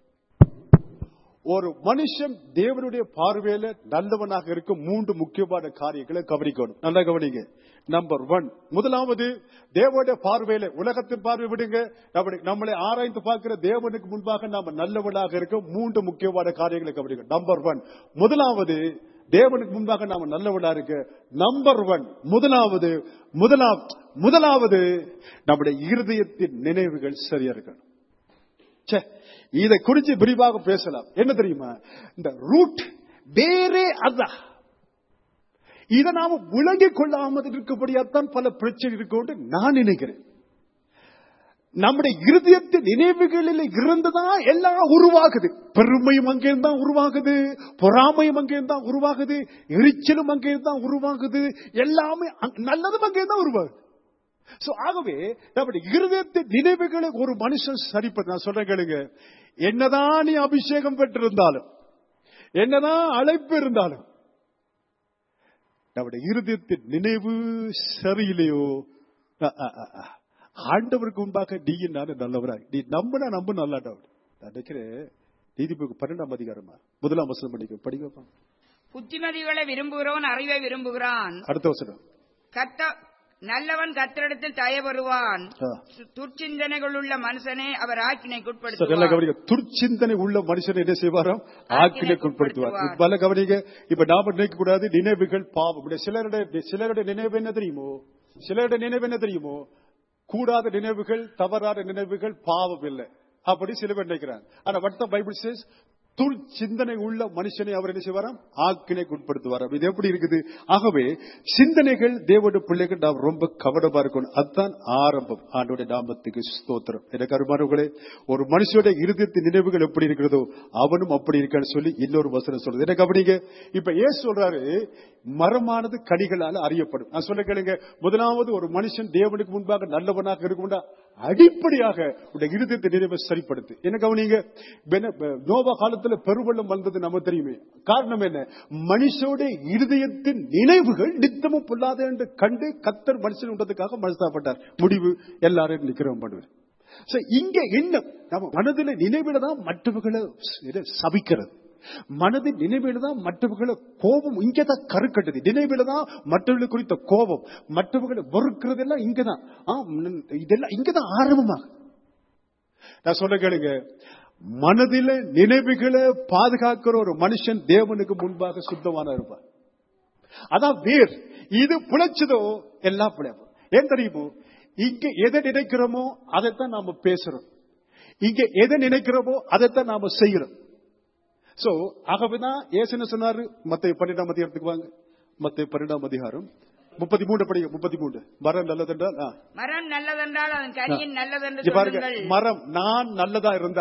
ஒரு மனுஷன் தேவனுடைய பார்வையில நல்லவனாக இருக்கும் மூன்று முக்கியமான காரியங்களை கவனிக்கணும் நல்லா கவனிங்க நம்பர் ஒன் முதலாவது தேவனுடைய பார்வையில உலகத்தின் பார்வை விடுங்க நம்முடைய- நம்மளை ஆராய்ந்து பார்க்கிற தேவனுக்கு முன்பாக நாம நல்லவனாக இருக்கும் மூன்று முக்கியமான காரியங்களை கவனிக்க நம்பர் ஒன் முதலாவது தேவனுக்கு முன்பாக நாம நல்லவனா இருக்க நம்பர் ஒன் முதலாவது முதலாவது முதலாவது நம்முடைய இருதயத்தின் நினைவுகள் சரியா இருக்கணும் ச்சே, இதை குறித்து விரிவாக பேசலாம் என்ன தெரியுமா இந்த ரூட் வேறே அதான் இதை நாம விளங்கிக் கொள்ளாமல் இருக்கபடியாத்தான் பல பிரச்சனை இருக்கும் நான் நினைக்கிறேன் நம்முடைய இருதயத்தின் நினைவுகளில் இருந்துதான் எல்லாம் உருவாகுது பெருமையும் அங்கே தான் உருவாகுது பொறாமையும் அங்கே தான் உருவாகுது எரிச்சலும் அங்கே தான் உருவாகுது எல்லாமே அங்க- நல்லதும் அங்கே தான் உருவாகுது சோ ஆகவே நம்முடைய இருதயத்தின் நினைவுகளை ஒரு மனுஷன் சரிப்பது நான் சொல்றேன் கேளுங்க என்னதான் நீ அபிஷேகம் பெற்றிருந்தாலும் என்னதான் அழைப்பு இருந்தாலும் நம்முடைய இருதயத்தின் நினைவு சரியில்லையோ அ, அ, அ, அ. ஆண்டவருக்கு முன்பாக நீ நானும் நல்லவராய் நீ நம்பினா நம்ப நல்லாட்டவர் நான் நினைக்கிறேன் நீதிபதி பன்னெண்டாம் அதிகாரமா முதலாம் வசனம் படிக்க படிக்க புத்திமதிகளை விரும்புகிறவன் அறிவை விரும்புகிறான் அடுத்த வசனம் கத்த நல்லவன் கத்தரிடத்தில் தயவருவான் ஆ. துர்ச்சிந்தனைகள் உள்ள மனுஷனே அவர் சார், நல்லா ஆக்கினை கவனிங்க துர்ச்சிந்தனை உள்ள மனுஷன் என்ன செய்வாராம் ஆக்கினைக்குட்படுத்துவார் ஆக்கினைக்குட்படுத்துவார். பல கவனிங்க இப்ப நாம நினைக்க கூடாது நினைவுகள் பாவம் இப்படி சிலருடைய சிலருடைய நினைவு என்ன தெரியுமோ சிலருடைய நினைவு என்ன தெரியுமோ கூடாத நினைவுகள் தவறான நினைவுகள் பாவம் இல்லை அப்படி சில பேர் நினைக்கிறாங்க ஆனா வட்ட பைபிள் சேஸ் துள் சிந்தனை உள்ள மனுஷனை அவர் என்ன செய்வாராம் ஆக்கினைக்கு உட்படுத்துவாராம் இது எப்படி இருக்குது ஆகவே சிந்தனைகள் தேவனுடைய பிள்ளைகள் நாம் ரொம்ப கவனமா இருக்கணும் அதுதான் ஆரம்பம் ஆண்டோடைய நாமத்துக்கு ஸ்தோத்திரம் எனக்கு அருமானவர்களே ஒரு மனுஷனுடைய இருதயத்தின் நினைவுகள் எப்படி இருக்கிறதோ அவனும் அப்படி இருக்கான்னு சொல்லி இன்னொரு வசனம் சொல்றது எனக்கு அப்படிங்க இப்ப ஏன் சொல்றாரு மரமானது கனிகளால அறியப்படும் நான் சொல்ல கேளுங்க முதலாவது ஒரு மனுஷன் தேவனுக்கு முன்பாக நல்லவனாக இருக்கும்டா அடிப்படையாக உடைய இருதயத்தை நினைவை சரிப்படுத்து என்ன கவனிங்க பென- பெ- நோவா காலத்துல பெருவெள்ளம் வந்தது நம்ம தெரியுமே காரணம் என்ன மனுஷோட இருதயத்தின் நினைவுகள் நித்தமும் பொல்லாத என்று கண்டு கத்தர் மனுஷன் உண்டதுக்காக மனசாப்பட்டார் முடிவு எல்லாரும் நிக்கிறோம் பண்ணுவேன் So, இங்க என்ன நம்ம மனதில் நினைவில தான் மற்றவர்களை இது சபிக்கிறது மனதின் நினைவில தான் மற்றவர்களை கோபம் இங்கதான் கருக்கட்டுது நினைவில தான் மற்றவர்களை குறித்த கோபம் மற்றவர்களை வெறுக்கிறதெல்லாம் இங்கதான் ஆ, ம், இதெல்லாம் இங்கதான் ஆரம்பமாகும் நான் சொல்ல கேளுங்க மனதில நினைவுகளை பாதுகாக்கிற ஒரு மனுஷன் தேவனுக்கு முன்பாக சுத்தமான இருப்பார் அதான் வேர் இது பிழைச்சதோ எல்லாம் பிழைப்போம் ஏன் தெரியுமோ இங்க எதை நினைக்கிறோமோ அதைத்தான் நாம பேசுறோம் இங்க எதை நினைக்கிறோமோ அதைத்தான் நாம செய்யறோம் சோ ஆகவேதான் ஏசுன்னு சொன்னாரு மத்த பன்னெண்டாம் அதிகாரத்துக்கு வாங்க மத்த பன்னெண்டாம் அதிகாரம் முப்பத்தி மூன்று படிங்க முப்பத்தி மூன்று மரம் நல்லதென்றால் ஆ. மரம் நல்லதென்றால் அதன் கனியின் நல்லதென்று இங்க பாருங்க சொல்லுங்கள் மரம் நான் நல்லதா இருந்தா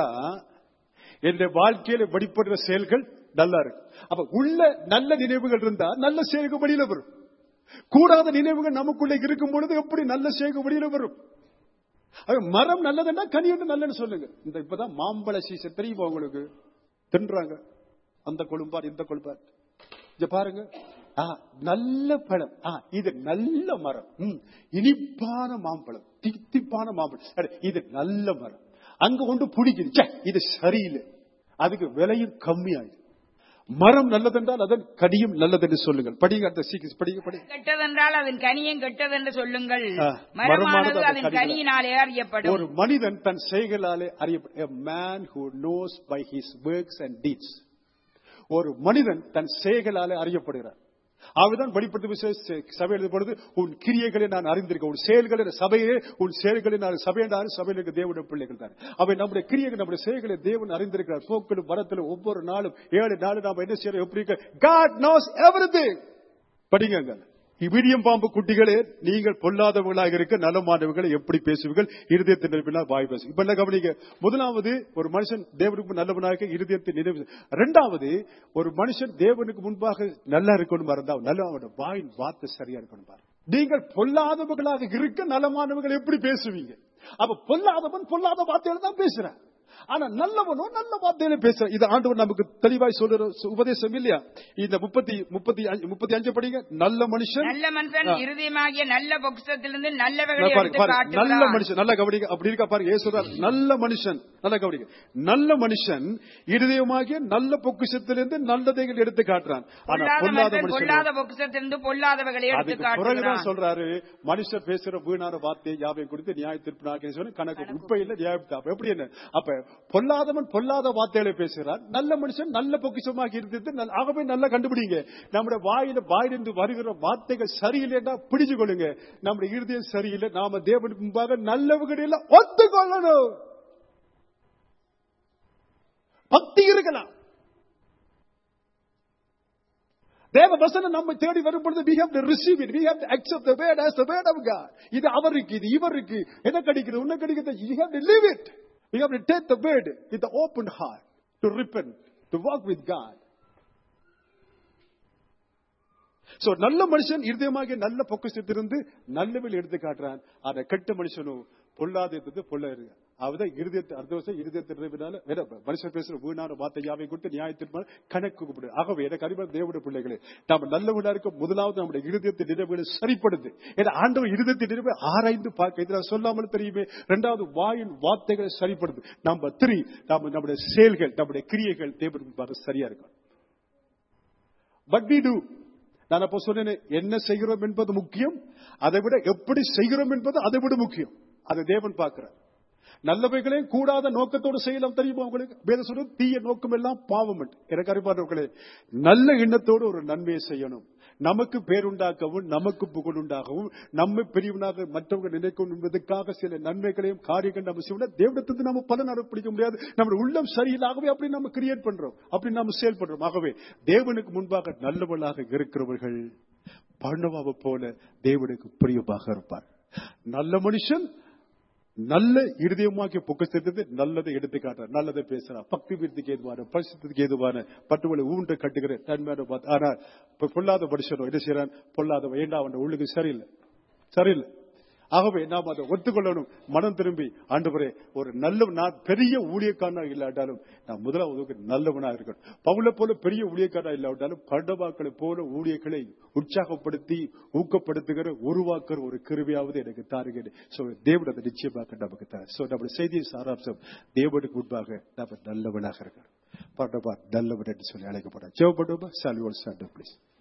என் வாழ்க்கையில வெளிப்படுற செயல்கள் நல்லா இருக்கு அப்ப உள்ள நல்ல நினைவுகள் இருந்தா நல்ல செயல்கள் வெளியில வரும் கூடாத நினைவுகள் நமக்குள்ள இருக்கும் பொழுது எப்படி நல்ல செயல்கள் வெளியில வரும் அது மரம் நல்லதுன்னா கனி வந்து நல்லன்னு சொல்லுங்க இந்த இப்பதான் மாம்பழ சீசன் தெரியுமா உங்களுக்கு தின்றாங்க அந்த கொழும்பார் இந்த கொழும்பார் இங்க பாருங்க ஆ, நல்ல பழம் ஆ, இது நல்ல மரம் ம், இனிப்பான மாம்பழம் தித்திப்பான மாம்பழம் அட, இது நல்ல மரம் அங்க கொண்டு பிடிக்குது ச்சே, இது சரியில்லை அதுக்கு விலையும் கம்மியாயிடுது மரம் நல்லதென்றால் அதன் கனியும் நல்லதென்று சொல்லுங்கள் படிங்க அடுத்த சீக்கிரம் படிங்க படி கெட்டதென்றால் அதன் கனியும் கெட்டதென்று சொல்லுங்கள் ஆ, மரமானது மரமானது அதன் அதன் கனிகளால். கனியினாலே அறியப்படும் ஒரு மனிதன் தன் செய்களாலே அறியப்படும் a man who knows by his works and deeds ஒரு மனிதன் தன் செய்களாலே அறியப்படுகிறார் அவர்தான் வெளிப்படுத்த விசேஷ சபை எழுதும் பொழுது உன் கிரியைகளை நான் அறிந்திருக்கேன் உன் செயல்களை சபையே உன் செயல்களை நான் சபையினாலும் சபையில் இருக்க தேவனுடைய பிள்ளைகள் தான் அவை நம்முடைய கிரியைகள் நம்முடைய செயல்களை தேவன் அறிந்திருக்கிறார் போக்கிலும் வரத்திலும் ஒவ்வொரு நாளும் ஏழு நாளும் நாம என்ன செய்யறோம் எப்படி இருக்க God knows everything படிங்க இவிடியம் பாம்பு குட்டிகளே நீங்கள் பொல்லாதவர்களாக இருக்க நலமானவர்களை எப்படி பேசுவீர்கள் இருதயத்தின் நினைப்பினால் வாய் பேசு இப்ப எல்லாம் கவனிங்க முதலாவது ஒரு மனுஷன் தேவனுக்கு நல்லவனாக இருதயத்தின் நினைவு இரண்டாவது ஒரு மனுஷன் தேவனுக்கு முன்பாக நல்லா இருக்கணும் இருந்தா நல்ல அவனோட வாயின் வார்த்தை சரியா இருக்கணும் பாரு நீங்கள் பொல்லாதவர்களாக இருக்க நலமானவர்கள் எப்படி பேசுவீங்க அப்ப பொல்லாதவன் பொல்லாத வார்த்தையில தான் பேசுறான் ஆனா நல்லவனோ நல்ல வார்த்தையில பேசுற இது ஆண்டவர் நமக்கு தெளிவாய் சொல்ற உபதேசம் இல்லையா இந்த முப்பத்தி முப்பத்தி அஞ்சு முப்பத்தி அஞ்சு படிங்க நல்ல மனுஷன் நல்ல மனுஷன் ஆ. இருதயமாகிய நல்ல பொக்கிஷத்திலிருந்து நல்லவைகளை பாருங்க, எடுத்து பாருங்க. நல்ல காட்டுகிறான் மனுஷன் நல்ல கவனிங்க அப்படி இருக்கா பாருங்க ஏசு சொல்றார், நல்ல மனுஷன் நல்ல கவனிங்க நல்ல மனுஷன் இருதயமாகிய நல்ல பொக்கிஷத்திலிருந்து நல்லதைகள் எடுத்து காட்டுறான் ஆனா பொல்லாத பொல்லாத மனுஷன் மனுஷன் பொல்லாத பொக்கிஷத்திலிருந்து பொல்லாதவைகளை எடுத்து அதுக்கு பிறகுதான் காட்டுகிறான் சொல்றாரு மனுஷன் பேசுற வீணான வார்த்தையை யாவையும் குறித்து நியாய தீர்ப்பு நாக்கி சொல்லி கணக்கு உப்ப இல்ல நியாயத்தை அப்ப எப்படி என்ன அப்ப பொல்லாதவன் பொல்லாத வார்த்தைகளை பேசுகிறார் நல்ல மனுஷன் நல்ல பொக்கிஷமாக இருந்து நல்ல- ஆகவே நல்லா கண்டுபிடிங்க நம்முடைய வாயில வாயிலிருந்து வருகிற வார்த்தைகள் சரியில்லைன்னா பிடிச்சு கொள்ளுங்க நம்முடைய இருதயம் சரியில்லை நாம தேவனுக்கு முன்பாக நல்லவர்களில் ஒத்துக்கொள்ளணும் பக்தி இருக்கலாம் தேவ வசனம் நம்மை தேடி வரும் பொழுது we have to receive it we have to accept the word as the word of God இது அவருக்கு இது இவருக்கு என்ன கிடைக்கிறது உன்ன கிடைக்கிறது you have to live it we have to take the word with the open heart to repent to walk with God so நல்ல மனுஷன் இருதயமாகிய நல்ல பொக்கிஷத்திலிருந்து நல்லவில் எடுத்து காட்டுறான் ஆனா கெட்ட மனுஷனும் பொல்லாதது பொல்ல இருக்கு அவதான் இருதயத்தை அடுத்த வருஷம் இருதயத்தை நிறைவினால வேற மனுஷன் பேசுற வீணான வார்த்தை யாவை கொடுத்து நியாயத்திற்கு கணக்கு கூப்பிடு ஆகவே எனக்கு அறிவான தேவனுடைய பிள்ளைகளே நாம நல்லவனா இருக்க முதலாவது நம்முடைய இருதயத்தை நிறைவுகளை சரிப்படுது ஏன்னா ஆண்டவர் இருதயத்தை நிறைவு ஆராய்ந்து பார்க்க இது நான் சொல்லாமல் தெரியுமே இரண்டாவது வாயின் வார்த்தைகளை சரிப்படுது நம்ம திரி நாம நம்முடைய செயல்கள் நம்முடைய கிரியைகள் தேவனுக்கு பார்க்க சரியா இருக்கும் பட் வி டூ நான் அப்போ சொன்னேன் என்ன செய்கிறோம் என்பது முக்கியம் அதை விட எப்படி செய்கிறோம் என்பது அதை விட முக்கியம் அதை தேவன் பார்க்கிறார் நல்லவைகளே கூடாத நோக்கத்தோடு செய்யலாம் தெரியுமா உங்களுக்கு வேத சொல்றது தீய நோக்கம் எல்லாம் பாவம் என்று. எனக்கு அறிவார்களே நல்ல எண்ணத்தோடு ஒரு நன்மையை செய்யணும் நமக்கு பேருண்டாக்கவும் நமக்கு புகழுண்டாகவும் நம்மை பெரியவனாக மற்றவங்க நினைக்கும் என்பதற்காக சில நன்மைகளையும் காரியங்கள் நம்ம செய்யணும் தேவனத்துக்கு நம்ம பலன் அனுப்பிடிக்க முடியாது நம்ம உள்ளம் சரியில்லாகவே அப்படி நம்ம கிரியேட் பண்றோம் அப்படி நம்ம செயல்படுறோம் ஆகவே தேவனுக்கு முன்பாக நல்லவர்களாக இருக்கிறவர்கள் பர்ணவாவை போல தேவனுக்கு பிரியமாக இருப்பார் நல்ல மனுஷன் நல்ல இருதயமாக்கி பொக்கத்திட்டது நல்லதை எடுத்து காட்டுற நல்லதை பேசுறான் பக்தி விருத்திக்கு ஏதுவான பரிசுத்துக்கு ஏதுவான பட்டுவலை ஊன்று கட்டுகிற தன்மையான பார்த்து ஆனா இப்ப பொல்லாத மனுஷனோ என்ன செய்யறான் பொல்லாத வேண்டாம் அவன் உள்ளுக்கு சரியில்லை சரியில்லை ஆகவே நாம் அதை ஒத்துக்கொள்ளணும் மனம் திரும்பி ஆண்டவரே ஒரு நல்ல நான் பெரிய ஊழியக்காரனா இல்லாட்டாலும் நான் முதலாவது நல்லவனா இருக்கணும் பவுல போல பெரிய ஊழியக்காரனா இல்லாவிட்டாலும் பண்டவாக்களை போல ஊழியர்களை உற்சாகப்படுத்தி ஊக்கப்படுத்துகிற உருவாக்குற ஒரு கிருவியாவது எனக்கு தாருங்க சோ தேவன் அதை நிச்சயமாக நமக்கு தர சோ நம்ம செய்தியின் சாராம்சம் தேவனுக்கு முன்பாக நம்ம நல்லவனாக இருக்கணும் பண்டவா நல்லவன் என்று சொல்லி அழைக்கப்பட ஜெவப்படுமா சால்வோல் சாண்டோ பிளீஸ்